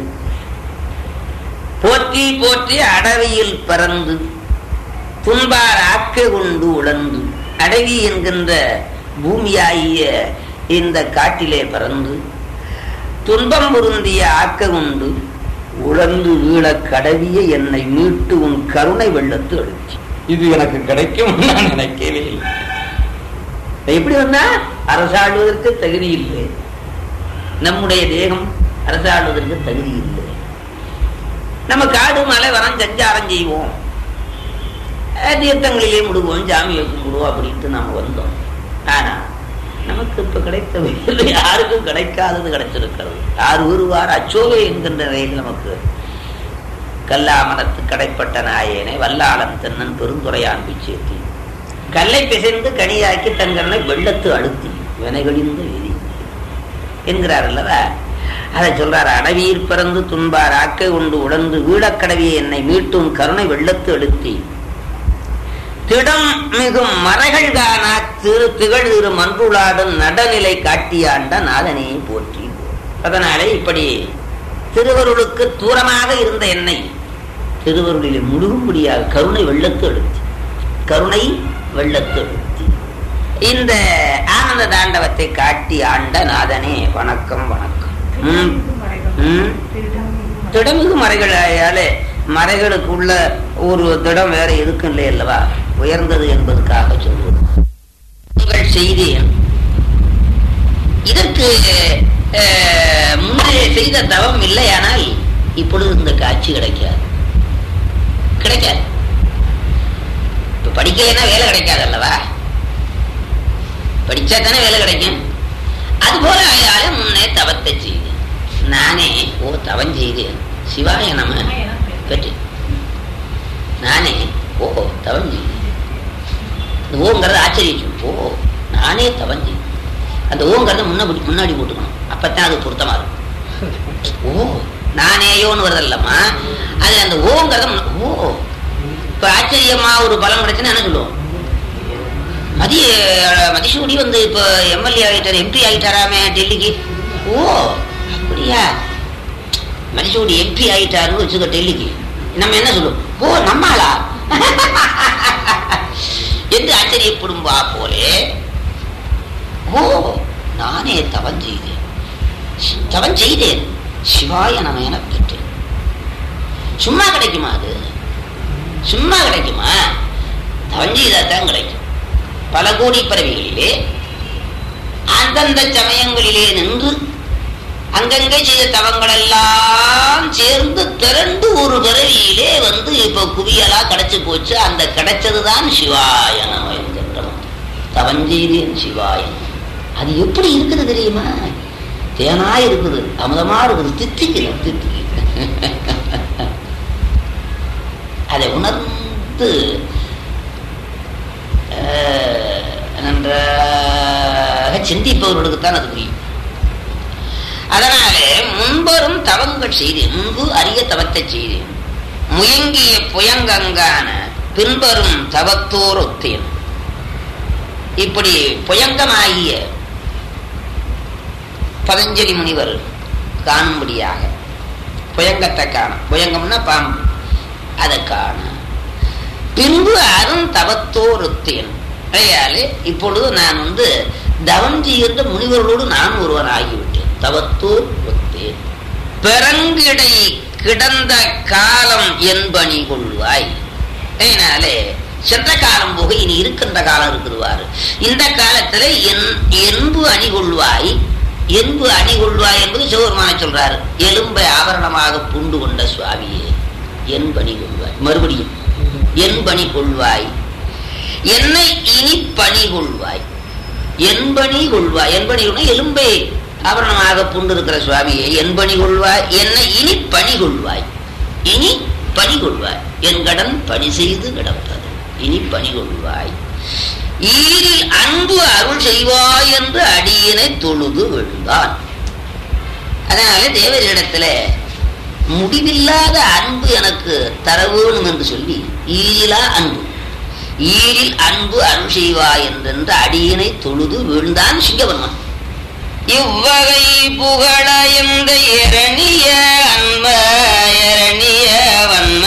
போற்றி போற்றி அடவியில் பறந்து துன்பார் ஆக்க கொண்டு உழந்து அடவி என்கின்ற பூமியாகிய இந்த காட்டிலே பறந்து துன்பம் பொருந்திய ஆக்க கொண்டு உழந்து வீழ கடவிய என்னை மீட்டு உன் கருணை வெள்ளத்து அழுத்தி இது எனக்கு கிடைக்கும் நான் நினைக்கவே இல்லை எப்படி வந்தா அரசாடுவதற்கு தகுதி இல்லை நம்முடைய தேகம் அரசாடுவதற்கு தகுதி இல்லை நம்ம காடு மலை வரம் சஞ்சாரம் செய்வோம் அஹ் தீர்த்தங்களிலே முடுவோம் ஜாமியை கும்பிடுவோம் அப்படின்ட்டு நாம வந்தோம் ஆனா நமக்கு இப்ப கிடைத்த வேலை யாருக்கும் கிடைக்காதது கிடைச்சிருக்கிறது யார் ஒருவார் அச்சோவே என்கின்ற நிலையில் நமக்கு கல்லாமலத்து கடைப்பட்ட நாயேனை வல்லாளன் தென்னன் பெருந்துரையான் பிச்சேத்தி கல்லை பிசைந்து கனியாக்கி தங்கனை வெள்ளத்து அழுத்தி வினைகளிந்த விதி என்கிறார் அல்லவா அதை சொல்றார் அடவியில் பிறந்து துன்பார் ஆக்கை கொண்டு உடந்து வீடக்கடவியை என்னை மீட்டும் கருணை வெள்ளத்து அழுத்தி திடம் மிகும் மறைகள் காணா திரு திகழ் திரு மன்றுளாடும் நடநிலை காட்டியாண்ட நாதனே போற்றி அதனாலே இப்படி திருவருளுக்கு தூரமாக இருந்த என்னை திருவருளிலே முழுகும்படியாக கருணை வெள்ளத்து அழுத்தி கருணை வெள்ளத்து அழுத்தி இந்த ஆனந்த தாண்டவத்தை காட்டி ஆண்ட நாதனே வணக்கம் வணக்கம் ம், ம். திடமிகு மறைகளாலே மறைகளுக்குள்ள ஒரு திடம் வேற எதுக்கும் இல்லை அல்லவா உயர்ந்தது என்பதற்காக சொல்வது உங்கள் செய்தி இதற்கு அஹ், முன்னே செய்த தவம் இல்லையானால் இப்பொழுது இந்த காட்சி கிடைக்காது கிடைக்காது இப்ப படிக்கலைன்னா வேலை கிடைக்காது அல்லவா படிச்சா தானே வேலை கிடைக்கும் அதுபோல ஆயாலும் முன்னே தவத்தை செய்தேன் நானே ஓ தவம் செய்தேன் சிவாய நம பெற்று நானே ஓ தவம் செய்தேன் இந்த ஓங்கிறது ஆச்சரியம் ஓ நானே தவம் செய்தேன் அந்த ஓங்கிறத முன்னாடி முன்னாடி போட்டுக்கணும் அப்பத்தான் அது பொருத்தமா இருக்கும் ஓ நானேயோன்னு வருதல்லம்மா அது அந்த ஓங்கிறத முன்ன- ஓ இப்ப ஆச்சரியமா ஒரு பலம் கிடைச்சுன்னா என்ன சொல்லுவோம் மதிய மதிசூடி வந்து இப்போ எம்எல்ஏ ஆகிட்டார் எம்பி ஆகிட்டாராமே டெல்லிக்கு ஓ அப்படியா மதிசூடி எம்பி ஆகிட்டாருன்னு வச்சுக்கோ டெல்லிக்கு நம்ம என்ன சொல்லுவோம் ஓ நம்மாளா என்று ஆச்சரியப்படும்பா போலே ஓ நானே தவம் செய்தேன் தவம் செய்தேன் சிவாய நம என பெற்றேன் சும்மா கிடைக்குமா அது சும்மா கிடைக்குமா தவம் செய்தாதான் கிடைக்கும் பல கோடி பிறவிகளிலே அந்தந்த சமயங்களிலே நின்று அங்கங்கே செய்த தவங்கள் எல்லாம் சேர்ந்து திரண்டு ஒரு பிறவியிலே வந்து இப்ப குவியலா கிடைச்சு போச்சு அந்த கிடைச்சதுதான் சிவாய நம என்கின்ற மந்திரம். தவஞ்செய்தேன் சிவாயன் அது எப்படி இருக்குது தெரியுமா தேனா இருக்குது அமுதமா இருக்குது தித்திக்கணும் தித்திக்கு அதை உணர்ந்து அஹ், நன்றாக சிந்திப்பவர்களுக்கு தான் அது புரியும் அதனாலே முன்பரும் தவங்கள் செய்தேன் முன்பு அரிய தவத்தை செய்தேன் முயங்கிய புயங்கங்கான பின்பரும் தவத்தோர் ஒத்தேன் இப்படி புயங்கமாகிய பதஞ்சலி முனிவர் காணும்படியாக புயங்கத்தை காணும் புயங்கம்னா பாம்பு அதை காண பின்பு அரும் தவத்தோர் ஒத்தேன் அதையாலே இப்பொழுது நான் வந்து தவம் செய்கின்ற முனிவர்களோடு நான் ஒருவன் ஆகிவிட்டேன் தவத்தோர் ஒத்தேன் பெருங்கிடை கிடந்த காலம் என்பணி கொள்வாய் அதனாலே சென்ற காலம் போக இனி இருக்கின்ற காலம் இருக்குதுவாரு இந்த காலத்துல என் என்பு அணி கொள்வாய் என்பு அணி கொள்வாய் என்பது சிவபெருமான சொல்றாரு எலும்பை ஆபரணமாக பூண்டு கொண்ட சுவாமியே என் பணி கொள்வாய் மறுபடியும் என் பணி கொள்வாய் என்னை இனி பணி கொள்வாய் என் பணி கொள்வாய் என் பணி கொள்வாய் எலும்பை ஆபரணமாக பூண்டு இருக்கிற சுவாமியே என் பணி கொள்வாய் என்னை இனி பணி கொள்வாய் இனி பணி கொள்வாய் என் கடன் பணி செய்து கிடப்பது இனி பணி கொள்வாய் ஈரில் அன்பு அருள் செய்வாய் என்று அடியினை தொழுது விழுந்தான் அதனால தேவரிடத்துல முடிவில்லாத அன்பு எனக்கு தர வேணும் என்று சொல்லி ஈரிலா அன்பு ஈரில் அன்பு அருள் செய்வாய் என்றென்று அடியினை தொழுது வீழ்ந்தான் சிங்கவர்மன் இவ்வகை புகழ எந்த இரணிய அன்ப இரணிய வன்ம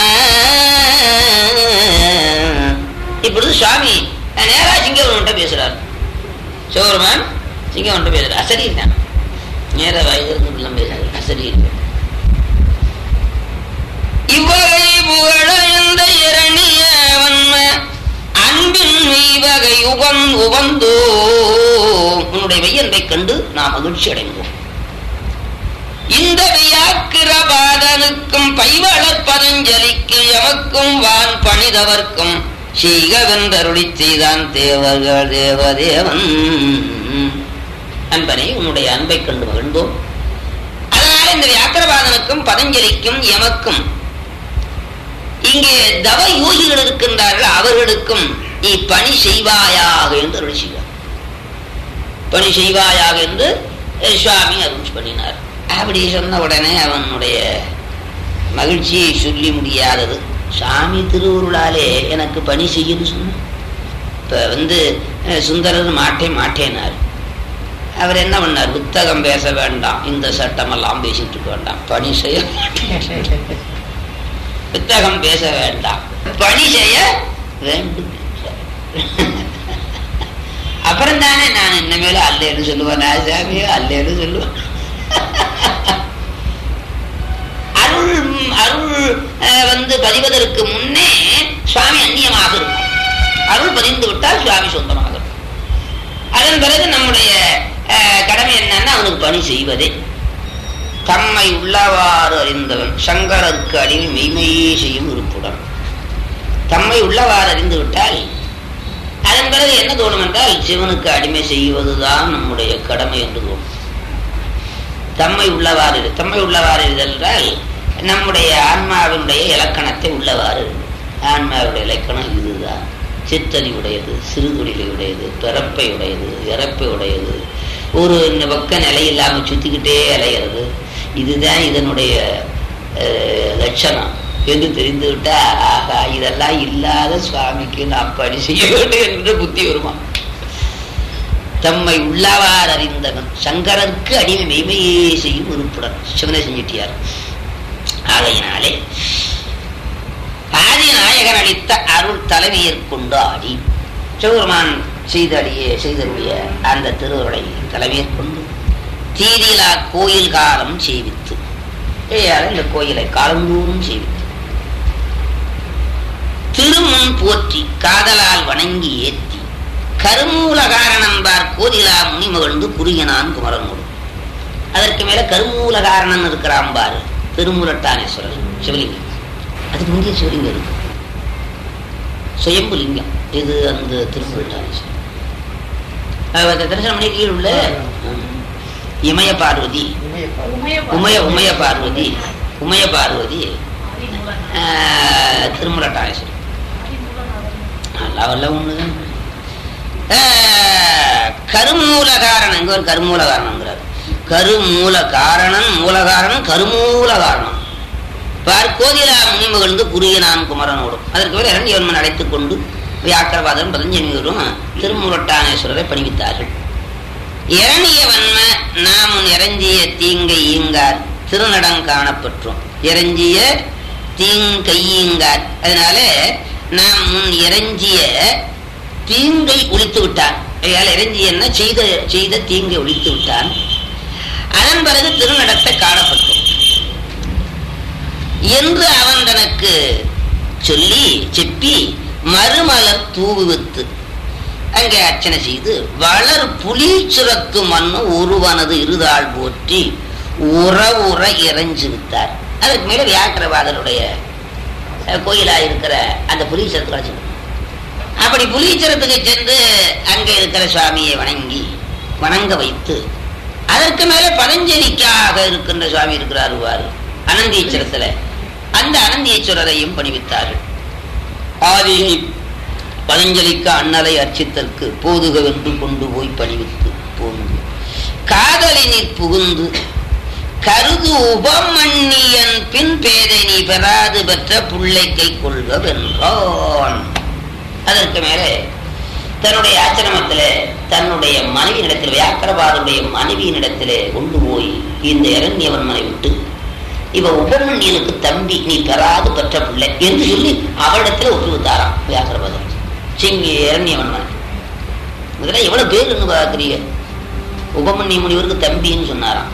இப்பொழுது சுவாமி நேரா சிங்கவர்மன்ட்ட பேசுறார் சிவபெருமான் சிங்கவன்ட்ட பேசுறார் அசரி தான் நேர வயதிலிருந்து பிள்ளை பேசுறாரு அசரி இருக்கு இவ்வகை புகழ எந்த இரணிய வன்ம அன்பின் மெய்வகை உகந் உகந்தோ உன்னுடைய மெய்யன்பை கண்டு நாம் மகிழ்ச்சி அடைந்தோம் இந்த வியாக்கிர பாதனுக்கும் பைவளர் பதஞ்சலிக்கு எமக்கும் வான் பணிதவர்க்கும் செய்கவென்றருளி செய்தான் தேவர்கள் தேவதேவன் அன்பனே உன்னுடைய அன்பை கண்டு மகிழ்ந்தோம் அதனால இந்த வியாக்கிரபாதனுக்கும் பதஞ்சலிக்கும் எமக்கும் இங்கே தவ யோகிகள் இருக்கின்றார்கள் அவர்களுக்கும் நீ பணி செய்வாயாக என்று அருள் செய்வார் பணி செய்வாயாக என்று அஹ், சுவாமி அருள் பண்ணினார் அப்படி சொன்ன உடனே அவனுடைய மகிழ்ச்சியை சொல்லி முடியாதது சாமி திருவுருளாலே எனக்கு பணி செய்யுன்னு சொன்னான் இப்ப வந்து அஹ், சுந்தரர் மாட்டேன் மாட்டேனார் அவர் என்ன பண்ணார் புத்தகம் பேச வேண்டாம் இந்த சட்டமெல்லாம் பேசிட்டு இருக்க வேண்டாம் பணி செய்ய மாட்டேன் புத்தகம் பேச வேண்டாம் பணி செய்ய வேண்டும் அப்புறம் தானே நான் இனிமேல அல்லேன்னு சொல்லுவேன் சாமியோ அல்லேன்னு சொல்லுவேன் அருள் அருள் அஹ், வந்து பதிவதற்கு முன்னே சுவாமி அந்நியமாக இருக்கும் அருள் பதிந்து விட்டால் சுவாமி சொந்தமாக இருக்கும் அதன் பிறகு நம்முடைய அஹ், கடமை என்னன்னா அவனுக்கு பணி செய்வதே தம்மை உள்ளவாறு அறிந்தவன் சங்கரருக்கு அடியில் மெய்மையே செய்யும் உறுப்புடன் தம்மை உள்ளவாறு அறிந்து விட்டால் அதன் பிறகு என்ன தோணும் என்றால் சிவனுக்கு அடிமை செய்வதுதான் நம்முடைய கடமை என்று தோணும் தம்மை உள்ளவாறு இரு- தம்மை உள்ளவாறு இருதல் என்றால் நம்முடைய ஆன்மாவினுடைய இலக்கணத்தை உள்ளவாறு இரு. ஆன்மாவுடைய இலக்கணம் இதுதான் சித்தறி உடையது சிறுதுடிலை உடையது பிறப்பை உடையது இறப்பை உடையது ஒரு பக்க நிலை இல்லாம சுத்திக்கிட்டே அலைகிறது இதுதான் இதனுடைய அஹ், லட்சணம் என்று தெரிந்து விட்டா ஆகா இதெல்லாம் இல்லாத சுவாமிக்கு நான் பணி செய்ய வேண்டும் என்று புத்தி வருமா தம்மை உள்ளவார் அறிந்தவன் சங்கரருக்கு அடிமை மெய்மையே செய்யும் உறுப்புடன் சிவனை செஞ்சிட்டியார் ஆகையினாலே ஆதி நாயகன் அளித்த அருள் தலைமையேற்கொண்டு ஆடி சிவபெருமான் செய்தடிய செய்தருடைய அந்த திருவருளை தலைமையேற்கொண்டு தீதிலா கோயில் காலம் செய்வித்து ஏயால இந்த கோயிலை காலந்தோறும் செய்வித்து திருமுன் போற்றி காதலால் வணங்கி ஏத்தி கருமூல காரணம்பார் கோதிலா முனி மகிழ்ந்து குறுகினான் குமரனோடு அதற்கு மேல கருமூல காரணம் இருக்கிறான் பாரு திருமூலட்டானேஸ்வரர் சிவலிங்கம் அதுக்கு முந்தைய சிவலிங்கம் இருக்கு சுயம்பு லிங்கம் இது அந்த திருமூலட்டானேஸ்வரர் அஹ் அந்த தரிசனம் பண்ணி கீழ் உள்ள ம், இமய பார்வதி உமய உமய பார்வதி உமய பார்வதி ஆஹ், திருமலட்டானேஸ்வரி எல்லாம் ஒண்ணுதான் ஆஹ், கருமூல காரணம் இங்க ஒரு கருமூல காரணங்கிறார் கருமூல காரணம் மூல காரணம் கருமூல காரணம் பார் கோதிலா முனிமகிழ்ந்து குறுகினான் குமரனோடும் அதற்கு பிறகு இரண்டியவன்மன் அழைத்துக் கொண்டு வியாக்கரவாதன் பதஞ்சனியரும் திருமூலட்டானேஸ்வரரை பணிவித்தார்கள் இரணியவன்ம நாமுன் இறஞ்சிய தீங்கை ஈங்கார் திருநடம் காணப்பெற்றோம் இறஞ்சிய தீங்கை ஈங்கார் அதனால நாம் முன் இறஞ்சிய தீங்கை ஒழித்து விட்டான் அதால இறஞ்சியன்னா செய்த செய்த தீங்கை ஒழித்து விட்டான் அதன் பிறகு திருநடத்தை காணப்பட்டோம் என்று அவன் தனக்கு சொல்லி செப்பி மறுமலர் தூவுவித்து அங்கே அர்ச்சனை செய்து வளர் புலி சுரக்கு மண்ணு ஒருவனது இருதாள் போற்றி உற உற இறைஞ்சு வித்தார் அதுக்கு மேல வியாக்கிரவாதனுடைய அஹ், கோயிலா இருக்கிற அந்த புலீச்சரத்துக்கு அழைச்சு அப்படி புலீச்சரத்துக்கு சென்று அங்கே இருக்கிற சுவாமியை வணங்கி வணங்க வைத்து அதற்கு மேல பதஞ்சலிக்காக இருக்கின்ற சுவாமி இருக்கிறார் வாரு அனந்தீஸ்வரத்துல அந்த அனந்தீஸ்வரரையும் பணிவித்தார்கள் ஆதியை பதஞ்சலிக்கு அண்ணலை அர்ச்சித்தற்கு போதுகவென்று கொண்டு போய் பணிவித்து போந்து காதலினில் புகுந்து கருது உபமன்னியன் பின் பேதை நீ பெறாது பெற்ற புள்ளை கை கொள்க வென்றான் அதற்கு மேலே தன்னுடைய ஆச்சிரமத்திலே தன்னுடைய மனைவியிடத்தில் வியாக்கரபாருடைய மனைவியினிடத்திலே கொண்டு போய் இந்த இரண்யவன்மனை விட்டு இவ உபமன்யனுக்கு தம்பி நீ பெறாது பெற்ற பிள்ளை என்று சொல்லி அவளிடத்துல ஒப்புவித்தாராம் வியாக்கரபாதர் சிங்கி இரண்யவன்மன் இதெல்லாம் எவ்வளவு பேர் இருந்து பார்க்குறீங்க உபமன்ய முனிவருக்கு தம்பின்னு சொன்னாராம்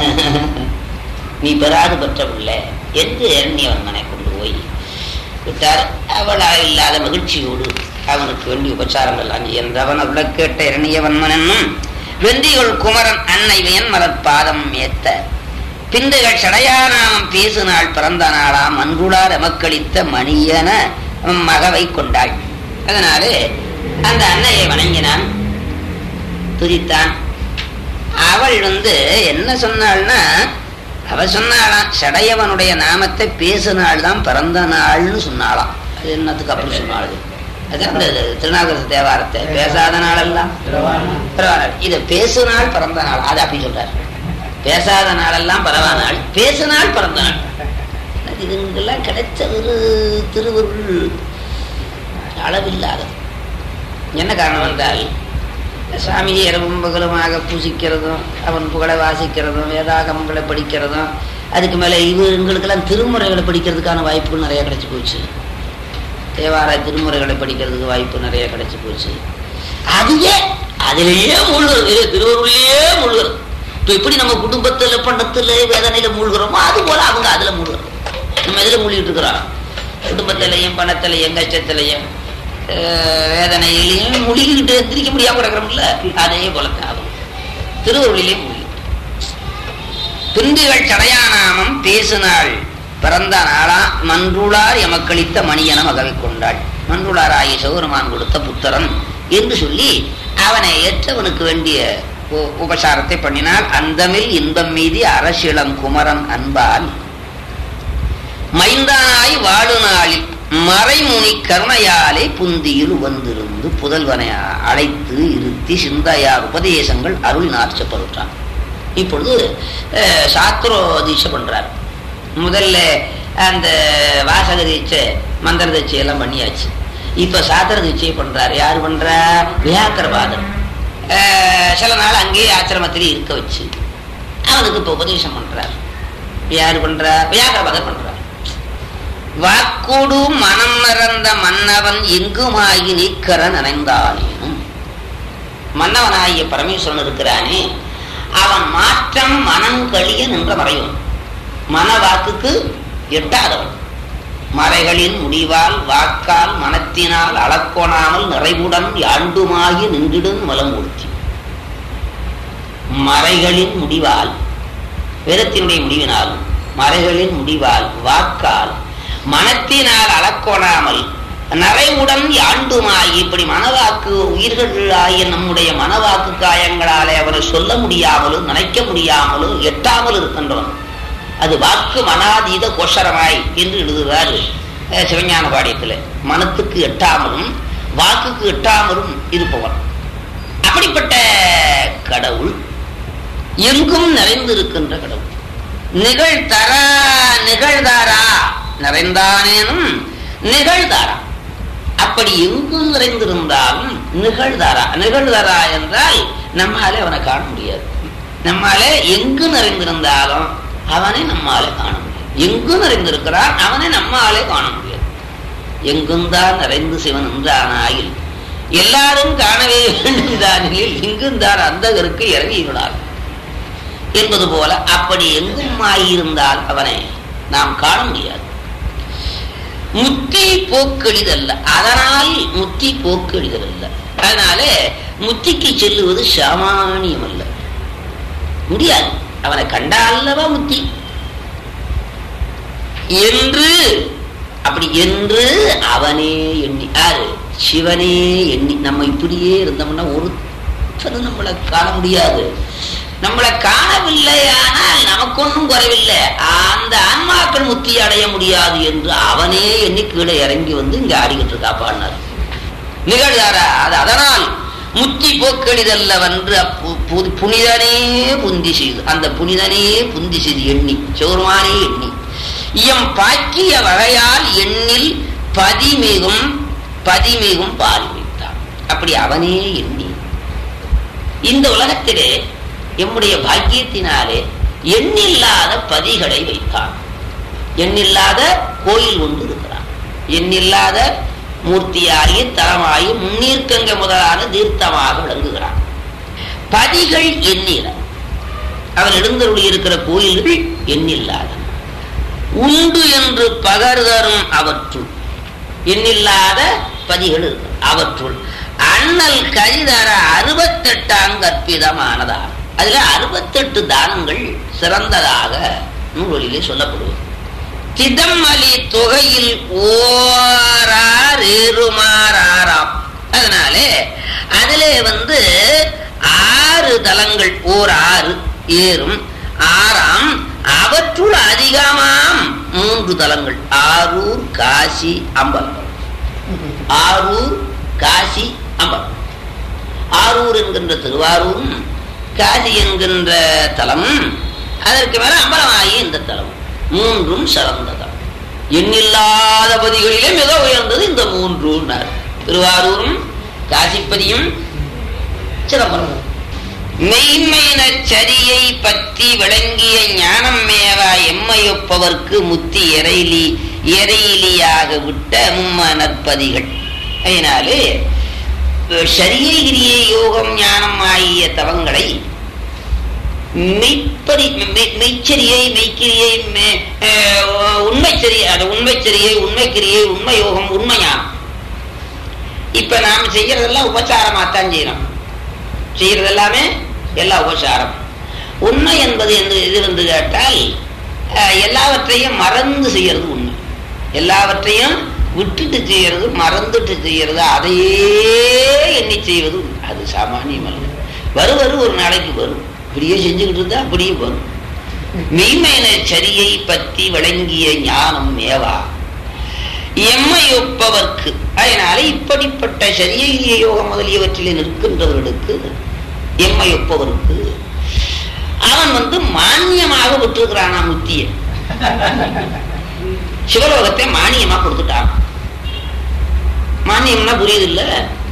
நீ பெறாது பெற்ற பிள்ளை என்று இரண்யவன்மனை கொண்டு போய் விட்டார் அவளா இல்லாத மகிழ்ச்சியோடு அவனுக்கு வேண்டிய உபச்சாரங்கள் எல்லாம் என்றவன் உள்ள கேட்ட இரணியவன்மன் என்னும் வெந்திகள் குமரன் அன்னை வியன் மலர் பாதம் ஏத்த பிந்துகள் சடையானாமம் பேசு நாள் பிறந்த நாளாம் அன்புளார் எமக்களித்த மணியன மகவை கொண்டாள் அதனாலே அந்த அன்னையை வணங்கினான் துதித்தான் அவள் வந்து என்ன சொன்னாள்னா அவ சொன்னாளாம் சடையவனுடைய நாமத்தை பேசினாள் தான் பிறந்த நாள்னு சொன்னாளாம் அது என்னத்துக்கு அப்படி சொன்னாள் அது அந்த திருநாகர தேவாரத்தை பேசாத நாளெல்லாம் பரவாயில்ல இதை பேசுநாள் பிறந்த நாள் அது அப்படி சொல்றாரு பேசாத நாளெல்லாம் பரவா நாள் பேசுநாள் பிறந்த நாள் அது இதுங்கெல்லாம் கிடைச்ச ஒரு திருவருள் அளவில்லாதது என்ன காரணம் என்றால் சாமியை இரவும் பகலுமாக பூசிக்கிறதும் அவன் புகழை வாசிக்கிறதும் வேதாகமங்களை படிக்கிறதும் அதுக்கு மேலே இவங்களுக்கெல்லாம் திருமுறைகளை படிக்கிறதுக்கான வாய்ப்புகள் நிறைய கிடைச்சி போச்சு தேவார திருமுறைகளை படிக்கிறதுக்கு வாய்ப்பு நிறைய கிடைச்சி போச்சு அதுவே அதிலேயே மூழ்கிறது இது திருவருளையே மூழ்கிறது இப்போ எப்படி நம்ம குடும்பத்துல பண்டத்துல வேதனையில மூழ்கிறோமோ அது போல அவங்க அதுல மூழ்கிறது நம்ம எதுல மூழ்கிட்டு இருக்கிறோம் குடும்பத்திலையும் பணத்திலையும் கஷ்டத்திலையும் அஹ், வேதனையிலையும் மூழ்கிக்கிட்டு எந்திரிக்க முடியாம கிடக்கிறோம்ல அதே போலத்தான் ஆகும் திருவருளிலே மூழ்கி பிந்துகள் சடையானாமம் பேசுநாள் பிறந்த நாளா மன்றுளார் எமக்களித்த மணியன மகவை கொண்டாள் மன்றுளாராகிய சௌரமான் கொடுத்த புத்தரன் என்று சொல்லி அவனை ஏற்றவனுக்கு வேண்டிய உ- உபசாரத்தை பண்ணினால் அந்தமில் இன்பம் மீதி அரசிளம் குமரன் அன்பால் மைந்தானாய் வாழு நாளில் மறைமுனி கருணையாலே புந்தியில் வந்திருந்து புதல்வனை அழைத்து இருத்தி சிந்தையார் உபதேசங்கள் அருளினார் செப்பருட்டான் இப்பொழுது அஹ், சாஸ்திரோ தீட்சை பண்றார் முதல்ல அந்த வாசக தீட்சை மந்திர தீட்சை எல்லாம் பண்ணியாச்சு இப்ப சாத்திர தீட்சை பண்றார் யார் பண்றா வியாக்கரபாதர் அஹ், சில நாள் அங்கேயே ஆசிரமத்திலே இருக்க வச்சு அவனுக்கு இப்ப உபதேசம் பண்றார் யார் பண்றா வியாக்கரபாதர் பண்றார் வாக்கோடு மனம் மறந்த மன்னவன் எங்குமாகி நீக்கர நினைந்தானேனும் மன்னவனாகிய பரமேஸ்வரன் இருக்கிறானே அவன் மாற்றம் மனம் கழிய நின்ற மறைவன் மன வாக்குக்கு எட்டாதவன் மறைகளின் முடிவால் வாக்கால் மனத்தினால் அளக்கோணாமல் நிறைவுடன் யாண்டுமாகி நின்றிடும் மலமூர்த்தி மறைகளின் முடிவால் வேதத்தினுடைய முடிவினாலும் மறைகளின் முடிவால் வாக்கால் மனத்தினால் அளக்கோணாமல் நிறைவுடன் யாண்டுமாய் இப்படி மனவாக்கு உயிர்கள் ஆகிய நம்முடைய மனவாக்கு காயங்களாலே அவனை சொல்ல முடியாமலும் நினைக்க முடியாமலும் எட்டாமல் இருக்கின்றவன் அது வாக்கு மனாதீத கோஷரமாய் என்று எழுதுகிறார் அஹ், சிவஞான பாடியத்தில் மனத்துக்கு எட்டாமலும் வாக்குக்கு எட்டாமலும் இருப்பவன் அப்படிப்பட்ட கடவுள் எங்கும் நிறைந்திருக்கின்ற கடவுள் நிகழ்தரா நிகழ்தாரா நிறைந்தானேனும் நிகழ்தாரா அப்படி எங்கும் நிறைந்திருந்தாலும் நிகழ்தாரா நிகழ்தாரா என்றால் நம்மாலே அவனை காண முடியாது நம்மாலே எங்கு நிறைந்திருந்தாலும் அவனை நம்மாலே காண முடியாது எங்கு நிறைந்திருக்கிறான் அவனை நம்மாலே காண முடியாது எங்குந்தான் நிறைந்து சிவன் என்றானாயில் எல்லாரும் காணவே வேண்டும் தானில் இங்குந்தான் அந்தகருக்கு இறங்கியுள்ளார் என்பது போல அப்படி எங்கும் ஆகியிருந்தால் அவனை நாம் காண முடியாது முத்தி போக்கெளிதல்ல அதனால் முத்தி போக்கெளிதல் அதனால முத்திக்கு செல்லுவது சாமானியம் அல்ல முடியாது அவனை கண்டா அல்லவா முத்தி என்று அப்படி என்று அவனே எண்ணி யாரு சிவனே எண்ணி நம்ம இப்படியே இருந்தோம்னா ஒருத்தரும் நம்மளை காண முடியாது நம்மளை காணவில்லையானால் நமக்கு ஒன்றும் குறைவில்லை அந்த ஆன்மாக்கள் முத்தி அடைய முடியாது என்று அவனே எண்ணி கீழே இறங்கி வந்து இங்க ஆடிக்கிட்டு இருக்கா பாடினார் நிகழ்தாரா அது அதனால் முத்தி போக்கெளிதல்ல வென்று அப்பு- பு- புனிதனே புந்தி செய்து அந்த புனிதனே புந்தி செய்து எண்ணி சோர்மானே எண்ணி இயம் பாக்கிய வகையால் எண்ணில் பதிமிகும் பதிமிகும் பால் வைத்தான் அப்படி அவனே எண்ணி இந்த உலகத்திலே எம்முடைய பாக்கியத்தினாலே எண்ணில்லாத பதிகளை வைத்தான் எண்ணில்லாத கோயில் ஒன்று இருக்கிறான் எண்ணில்லாத மூர்த்தியாகி தலமாகி முன்னீர்க்கங்க முதலான தீர்த்தமாக விளங்குகிறான் பதிகள் எண்ணில அவன் எழுந்தருளி இருக்கிற கோயில்கள் எண்ணில்லாத உண்டு என்று பகர்தரும் அவற்றுள் எண்ணில்லாத பதிகள் இருக்கு அவற்றுள் அண்ணல் கரிதர அறுபத்தெட்டாம் கற்பிதமானதாகும் அதுல அறுபத்தெட்டு தானங்கள் சிறந்ததாக நூல்களிலே சொல்லப்படுவது திதம்மலி தொகையில் ஓரார் ஏறுமாறாராம் அதனாலே அதிலே வந்து ஆறு தலங்கள் ஓர் ஆறு ஏறும் ஆறாம் அவற்றுள் அதிகமாம் மூன்று தலங்கள் ஆரூர் காசி அம்பலம் ஆரூர் காசி அம்பலம் ஆரூர் என்கின்ற திருவாரூரும் காசி என்கின்ற தலமும் அதற்கு மேல அம்பலமாகி இந்த தலம் மூன்றும் சிறந்த தலம் எண்ணில்லாத பதிகளிலே மிக உயர்ந்தது இந்த மூன்று திருவாரூரும் காசிப்பதியும் சிதம்பரம் மெய்மையின சரியை பற்றி விளங்கிய ஞானம் மேவா எம்மையொப்பவர்க்கு முத்தி எறையிலி எறையிலியாக விட்ட மும்ம நற்பதிகள் அதனாலே சரியை கிரியை யோகம் ஞானம் ஆகிய தவங்களை மெய்ப்பரி மெய்- மெய்ச்சரியை மெய்க்கிரியை மெ- அஹ் உண்மைச்சரியை அது உண்மைச்சரியை உண்மைக்கிரியை உண்மை யோகம் உண்மையானம் இப்ப நாம செய்யறதெல்லாம் உபச்சாரமாத்தான் செய்யணும் செய்யறது எல்லாமே எல்லாம் உபச்சாரம் உண்மை என்பது என்று எது என்று கேட்டால் அஹ், எல்லாவற்றையும் மறந்து செய்யறது உண்மை எல்லாவற்றையும் விட்டுட்டு செய்யறது மறந்துட்டு செய்யறது அதையே எண்ணி செய்வது உண்மை. அது சாமானியம் அல்ல வரும் வரும் ஒரு நாளைக்கு வரும் இப்படியே செஞ்சுக்கிட்டு இருந்தா அப்படியே வரும் மெய்மையின சரியை பற்றி விளங்கிய ஞானம் மேவா எம்மை எம்மையொப்பவர்க்கு அதனால இப்படிப்பட்ட சரிய யோகம் முதலியவற்றிலே நிற்கின்றவர்களுக்கு எம்மையொப்பவருக்கு அவன் வந்து மானியமாக விட்டுருக்கிறானா முத்திய சிவலோகத்தை மானியமா கொடுத்துட்டான் மானியம்னா புரியுது இல்ல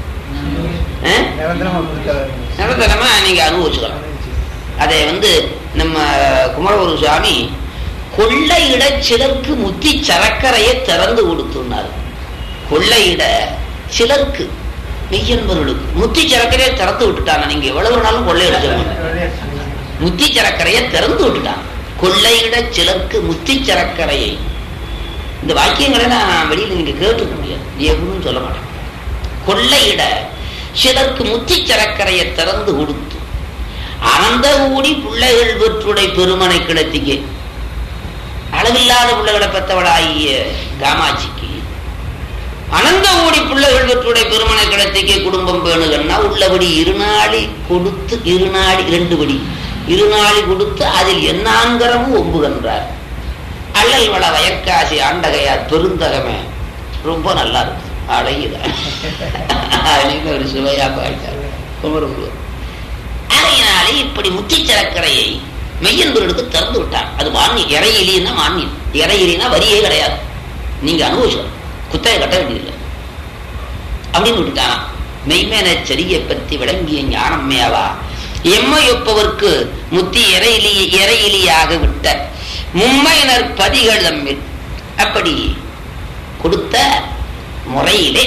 நிரந்தரமா கொடுத்தவர். நிரந்தரமா நீங்க அனுபவிச்சுக்கலாம் அதை வந்து நம்ம குமரகுரு சுவாமி கொள்ளையிட சிலருக்கு முத்தி சரக்கரையை திறந்து கொடுத்துனார் கொள்ளையிட சிலருக்கு மெய்யன்பர்களுக்கு முத்தி சரக்கரையை திறந்து விட்டுட்டாங்க நீங்க எவ்வளவு நாளும் கொள்ளையடிச்சவங்க முத்தி சரக்கரையை திறந்து விட்டுட்டான் கொள்ளையிட சிலருக்கு முத்தி சரக்கரையை இந்த வாக்கியங்களை நான் வெளியில நீங்க கேட்டுக்க முடியாது எவ்வளவு சொல்ல மாட்டேன் கொள்ளையிட சிலருக்கு முத்தி சரக்கரையை திறந்து கொடுத்து அனந்த ஊடி பிள்ளைகள் பெற்றுடை பெருமனை கிடத்திக்கு அளவில்லாத பிள்ளைகளை பெற்றவளாகிய காமாட்சிக்கு அனந்த ஊடி பிள்ளைகள் பெற்றுடை பெருமனை கிடத்திக்கு குடும்பம் பேணுகன்னா உள்ளபடி இருநாளி கொடுத்து இருநாளி ரெண்டு படி இருநாளி கொடுத்து அதில் எண்ணாங்கரமும் ஒம்புகின்றார் அள்ளல் வள வயற்காசி ஆண்டகையார் பெருந்தகமே ரொம்ப நல்லா இருக்கு அழகித அப்படின்னு ஒரு சுவையா பாடிட்டார் குமரகுரு அதையினாலே இப்படி முத்தி சரக்கரையை மெய்யன்பர்களுக்கு திறந்து விட்டான் அது மானியம் இறை எலின்னா மானியம் இறை எலினா வரியே கிடையாது நீங்க அனுபவிச்சோம் குத்தகை கட்ட வேண்டியதில்லை அப்படின்னு விட்டுட்டான் மெய்மேன செடியை பற்றி விளங்கிய ஞானமேவா எம்மையொப்பவர்க்கு முத்தி இறையிலி இறையிலியாக விட்ட மும்மையினர் பதிகள் தம்மில் அப்படி கொடுத்த முறையிலே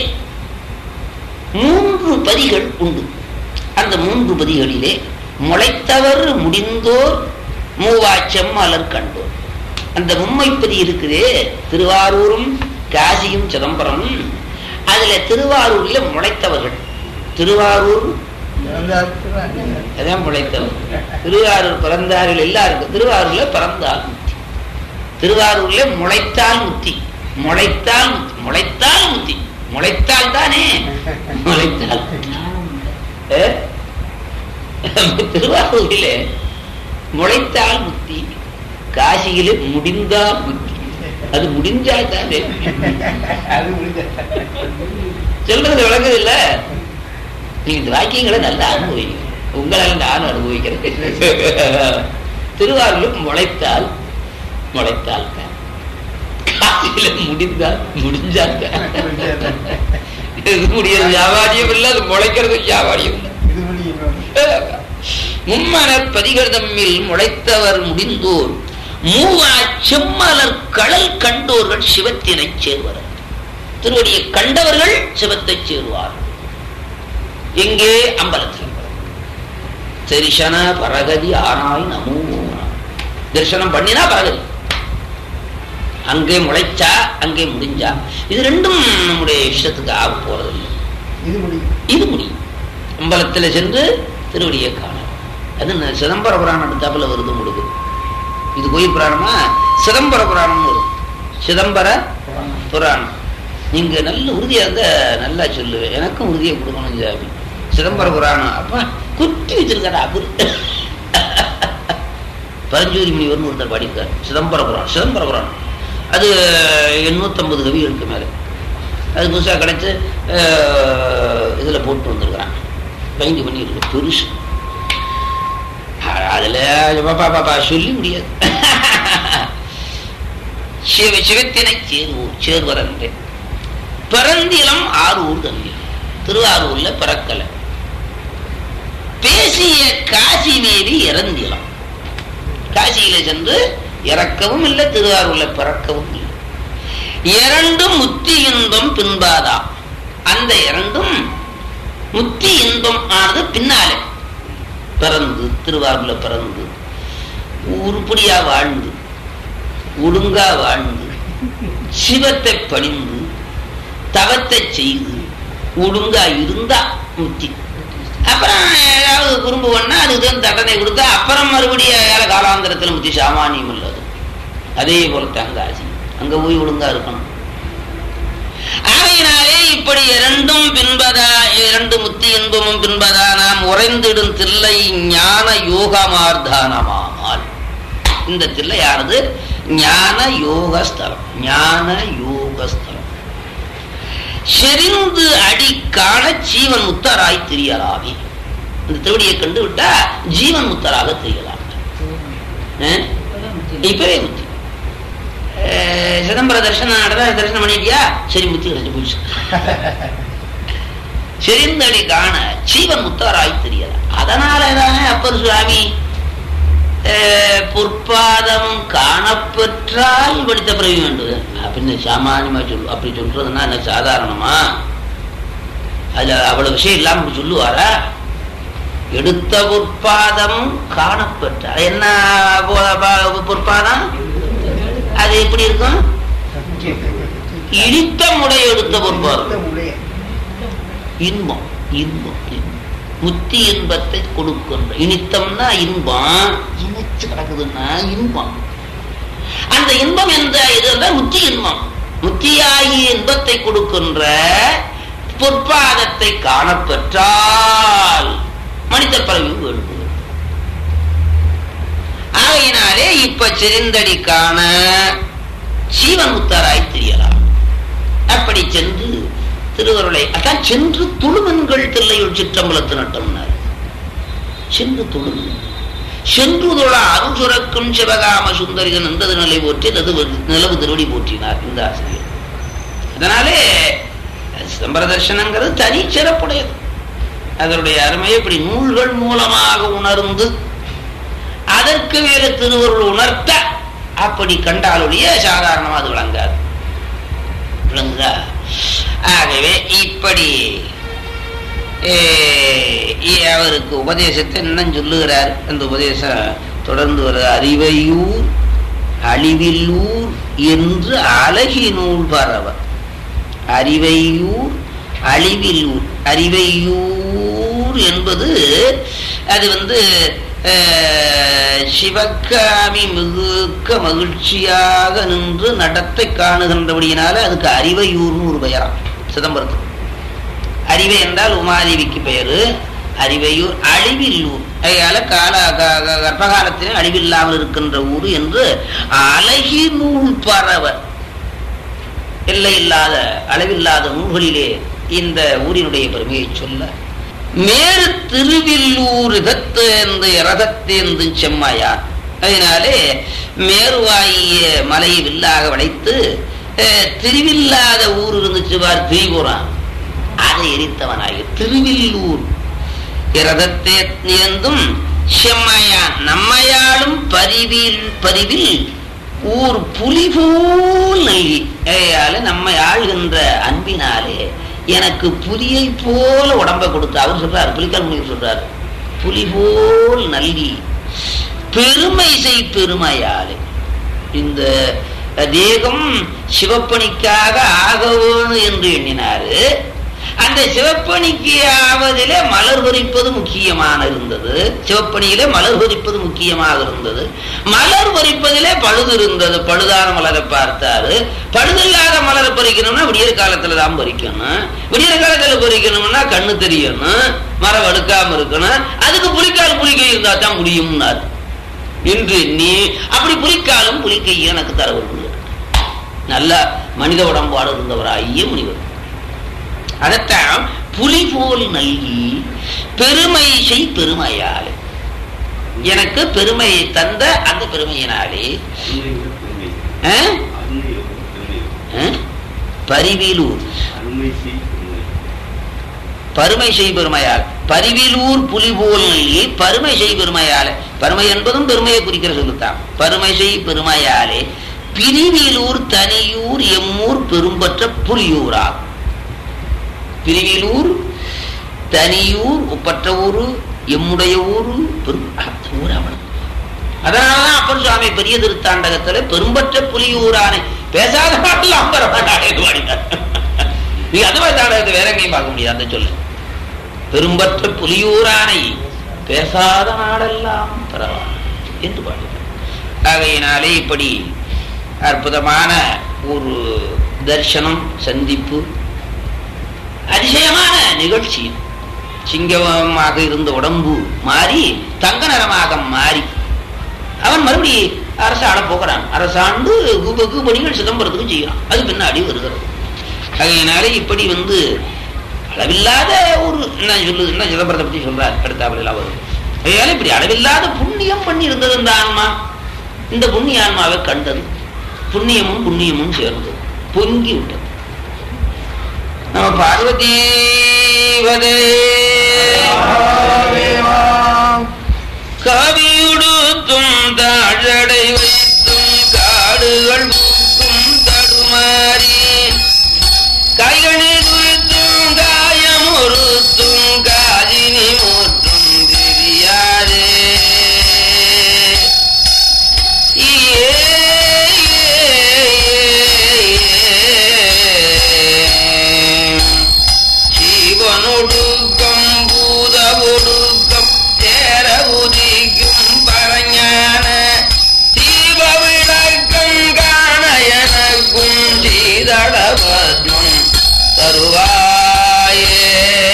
மூன்று பதிகள் உண்டு அந்த மூன்று பதிகளிலே முளைத்தவர் முடிந்தோர் மூவா செம்மலர் கண்டோர் அந்த மும்மைப்பதி இருக்குதே திருவாரூரும் காசியும் சிதம்பரமும் அதுல திருவாரூர்ல முளைத்தவர்கள் திருவாரூர் அதான் முளைத்தவர் திருவாரூர் பிறந்தார்கள் எல்லாருக்கும் திருவாரூர்ல பிறந்தால் முத்தி திருவாரூர்ல முளைத்தால் முத்தி முளைத்தால் முத்தி முளைத்தால் முத்தி முளைத்தால் தானே முளைத்தால் ஏ? திருவாரூரிலே முளைத்தால் முத்தி காசியிலே முடிந்தால் முத்தி அது முடிஞ்சால் தானே அது முடிஞ்ச சொல்றது விளங்குது இல்ல நீங்க இந்த வாக்கியங்களை நல்லா அனுபவிங்க உங்களால நானும் அனுபவிக்கிறேன் திருவாரூர் முளைத்தால் முளைத்தால் தான். காசியில முடிந்தால் முடிஞ்சால் தான். இது முடியாது வியாபாரியம் இல்லை அது முளைக்கிறது வியாபாரியம் இல்லை இது முடியும் மும்மலர் பதிகள் தம்மில் முளைத்தவர் முடிந்தோர் மூவா செம்மலர் கடல் கண்டோர்கள் சிவத்தினை சேர்வர் திருவடியை கண்டவர்கள் சிவத்தை சேருவார்கள் எங்கே அம்பலத்தில் தரிசன பரகதி ஆனாய் நமோ தரிசனம் பண்ணினா பரகதி அங்கே முளைச்சா அங்கே முடிஞ்சா இது ரெண்டும் நம்முடைய இஷ்டத்துக்கு ஆக போறதில்லை இது முடியும் இது முடியும் அம்பலத்துல சென்று திருவடியை காண அது ந- சிதம்பர புராணம் எடுத்தாப்புல வருது முடுது இது கோயில் புராணமா சிதம்பர புராணம்னு வரும் சிதம்பர புராணம் நீங்க நல்ல உறுதியா இருந்தா நல்லா சொல்லுவேன் எனக்கும் உறுதியை கொடுக்கணும் சாமி சிதம்பர புராணம் அப்ப குட்டி வச்சிருக்காரு அவரு பரஞ்சோதி முனிவர்னு ஒருத்தர் பாடியிருக்கார் சிதம்பர புராணம் சிதம்பர புராணம் அது எண்ணூத்தம்பது கவிகளுக்கு மேல அது புதுசாக கிடைச்சு இதில் போட்டு வந்திருக்கிறான் பைந்து பண்ணி இருக்கு பெருசு அதில் பாப்பா பாப்பா சொல்லி முடியாது சிவ சிவத்தினை சேர்வோர் சேர்வர் என்றே பிறந்திலம் ஆரூர் தண்ணி திருவாரூர்ல பிறக்கல பேசிய காசி மேரி இறந்திலம் காசியில சென்று இறக்கவும் இல்லை திருவாரூர்ல பிறக்கவும் இல்லை இரண்டும் முத்தி இன்பம் பின்பாதா அந்த இரண்டும் முத்தி இன்பம் ஆனது பின்னாலே பிறந்து திருவாரூர்ல பிறந்து உருப்படியா வாழ்ந்து ஒழுங்கா வாழ்ந்து சிவத்தை பணிந்து தவத்தை செய்து ஒழுங்கா இருந்தா முத்தி அப்புறம் ஏதாவது குறும்பு பண்ணா அதுக்கு தான் தண்டனை கொடுத்தா அப்புறம் மறுபடியும் ஏழை காலாந்திரத்துல முத்தி சாமானியம் இல்லாது அதே போல தங்காசி அங்க போய் ஒழுங்கா இருக்கணும் ஆகையினாலே இப்படி இரண்டும் பின்பதா இரண்டு முத்தி இன்பமும் பின்பதா நாம் உறைந்திடும் தில்லை ஞான யோகமார்த்தானமாமால் இந்த தில்லையானது ஞான யோகஸ்தலம் ஞான யோகஸ்தலம் செறிந்து அடி காண ஜீவன் முத்தராய் தெரியலாமே இந்த திருவடியை கண்டு விட்டா ஜீவன் முத்தராக தெரியலாம் அஹ்? இப்பவே முத்தி அஹ், சிதம்பர தரிசனம் நடராஜ தரிசனம் பண்ணிட்டியா சரி முத்தி கிடைச்சு போயிடுச்சு செறிந்தடி காண ஜீவன் முத்தாராய் தெரியலாம் அதனாலதானே அப்பர் சுவாமி அஹ், பொற்பாதம் காணப்பெற்றால் படித்த பிறவி வேண்டுது அப்படின்னு சாமானியமா சொல்லு அப்படி சொல்றதுன்னா என்ன சாதாரணமா அதுல அவ்வளவு விஷயம் இல்லாம அப்படி சொல்லுவாரா எடுத்த பொற்பாதம் காணப்பெற்றால் என்ன போ- பா- பொற்பாதம் அது எப்படி இருக்கும் இடித்த முறை எடுத்த பொற்பாதம் உடைய இன்பம் இன்பம் இன்பம். முத்தி இன்பத்தை கொடுக்கின்ற இனித்தம்னா இன்பம் இனிச்சு கிடக்குதுன்னா இன்பம் அந்த இன்பம் என்ற இதுதான் முத்தி இன்பம் முத்தியாகிய இன்பத்தை கொடுக்கின்ற பொற்பாதத்தை காணப்பெற்றால் மனித பறவை வேண்டுகிறது ஆகையினாலே இப்ப செறிந்தடி காண சீவன் முத்தாராய் தெரியலாம் அப்படி சென்று திருவருளை அதான் சென்று துளுவன்கள் தில்லையுள் சிற்றம்பலத்து நட்டம்னார் சென்று துளுவன் சென்று தொழ அருள் சுரக்கும் சிவகாம சுந்தரிகன் எந்தது நிலை போற்றி அது நிலவு திருவடி போற்றினார் இந்த ஆசிரியர் அதனாலே சிதம்பர தர்சனங்கிறது தனி சிறப்புடையது அதனுடைய அருமையை இப்படி நூல்கள் மூலமாக உணர்ந்து அதற்கு மேல திருவருள் உணர்த்த அப்படி கண்டாலுடைய சாதாரணமா அது விளங்காது விளங்குதா ஆகவே இப்படி ஏ, ஏ- அவருக்கு உபதேசத்தை இன்னும் சொல்லுகிறார் அந்த உபதேசம் தொடர்ந்து வர அறிவையூர் அழிவில்லூர் என்று அழகி நூல் பரவ அறிவையூர் அழிவில்லூர் அறிவையூர் என்பது அது வந்து அஹ், சிவகாமி மிகுக்க மகிழ்ச்சியாக நின்று நடத்தை காணுகின்றபடியினால அதுக்கு அறிவையூர்னு ஒரு பெயராம் சிதம்பரத்துக்கு அறிவை என்றால் உமாதேவிக்கு பெயரு அறிவையூர் அழிவில்லூர் அதனால கால க- க- கர்ப்பகாலத்திலே அழிவில்லாமல் இருக்கின்ற ஊர் என்று அழகி நூல் பரவ எல்லை இல்லாத அளவில்லாத நூல்களிலே இந்த ஊரினுடைய பெருமையை சொல்ல மேறு திருவில்லூர் இதத்தேந்து இரதத்தேந்து செம்மையார் அதனாலே மேருவாகிய மலையை வில்லாக வளைத்து அஹ், திருவில்லாத ஊர் இருந்துச்சு பார் திரிபுரம் அதை எரித்தவனாகி திருவில்லூர் இரதத்தே நேர்ந்தும் செம்மையான் நம்மையாளும் பரிவில் பரிவில் ஊர் புலி போல் நல்கி ஏயால நம்மை ஆள்கின்ற அன்பினாலே எனக்கு புலியை போல உடம்பை கொடுத்து அவர் சொல்றாரு புலிக்கால் முனிவர் சொல்றாரு புலி போல் நல்கி பெருமை செய் பெருமையாலே இந்த தேகம் சிவப்பணிக்காக ஆக வேணும் என்று எண்ணினாரு அந்த சிவப்பணிக்கு ஆவதிலே மலர் பறிப்பது முக்கியமான இருந்தது சிவப்பணியிலே மலர் பறிப்பது முக்கியமாக இருந்தது மலர் பறிப்பதிலே பழுது இருந்தது பழுதான மலரை பார்த்தாரு பழுதில்லாத மலரை பறிக்கணும்னா விடியற் காலத்துல தான் பறிக்கணும் விடியற் காலத்துல பறிக்கணும்னா கண்ணு தெரியணும் மரம் வழுக்காம இருக்கணும் அதுக்கு புலிக்கால் புலிக்கை இருந்தா தான் முடியும்னாரு என்று நீ அப்படி புலிக்காலும் புலிக்கை எனக்கு தர வேண்டும் நல்ல மனித உடம்பாடு இருந்தவராகிய முனிவர் அதைத்தான் புலி போல் நல்கி பெருமை செய் பெருமையாலே எனக்கு பெருமையை தந்த அந்த பெருமையினாலே ஆ? ஆ? பரிவிலூர் பருமை செய் பெருமையால் பரிவிலூர் புலி போல் நல்கி பருமை செய் பெருமையாலே பருமை என்பதும் பெருமையை குறிக்கிற சொல்லுத்தான் பருமை செய் பெருமையாலே பிரிவிலூர் தனியூர் எம்மூர் பெரும்பற்ற புலியூரா பிரிவிலூர் தனியூர் ஒப்பற்ற ஊரு எம்முடைய ஊரு பெரும் அந்த ஊர் அவன் அதனாலதான் அப்பர் சுவாமி பெரிய திருத்தாண்டகத்துல பெரும்பற்ற புலியூரானே பேசாத பாட்டெல்லாம் பரவாயில்லை பாடினார் நீ அது மாதிரி தாண்டகத்தை வேற எங்கேயும் பார்க்க முடியாது அந்த சொல்லு பெரும்பற்ற புலியூரானை பேசாத நாடெல்லாம் பரவாயில்லை என்று பாடினார் ஆகையினாலே இப்படி அற்புதமான ஒரு தரிசனம் சந்திப்பு அதிசயமான நிகழ்ச்சி சிங்கமாக இருந்த உடம்பு மாறி தங்க நிறமாக மாறி அவன் மறுபடி அரசாட போகிறான் அரசாண்டு கூபக்கு பணிகள் சிதம்பரத்துக்கு செய்யறான் அது பின்னாடி வருகிறது அதனால இப்படி வந்து அளவில்லாத ஒரு என்ன சொல்லுதுன்னா சிதம்பரத்தை பத்தி சொல்றார் அடுத்தாப்புல வரும் அதனால இப்படி அளவில்லாத புண்ணியம் பண்ணி இருந்தது இந்த ஆன்மா இந்த புண்ணிய ஆன்மாவை கண்டது புண்ணியமும் புண்ணியமும் சேர்ந்தது பொங்கி விட்டது நம்ம பார்வதி வதே கவியுடுத்தும் தாழடை வைத்தும் காடுகள் ஊக்கும் தடுமாறி கைகளில் குறித்தும் காயமுறுத்தும் காதினி மூற்றும் தெரியாதே ஏ, சிவனொடுக்கம் பூத ஒடுக்கம் தேர உதிக்கும் பரஞான தீப விளக்கம் காண எனக்கும் சீதள பத்மம் தருவாயே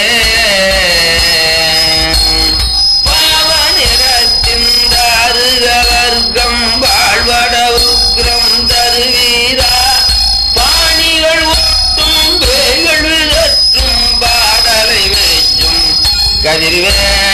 பாவனிறத்தின் தாருகவர்க்கம் வாழ்வட உக்ரம் தருவீரா பாணிகள் ஒட்டும் பேய்கள் விதற்றும் பாடலை வெச்சும் கதிர்வே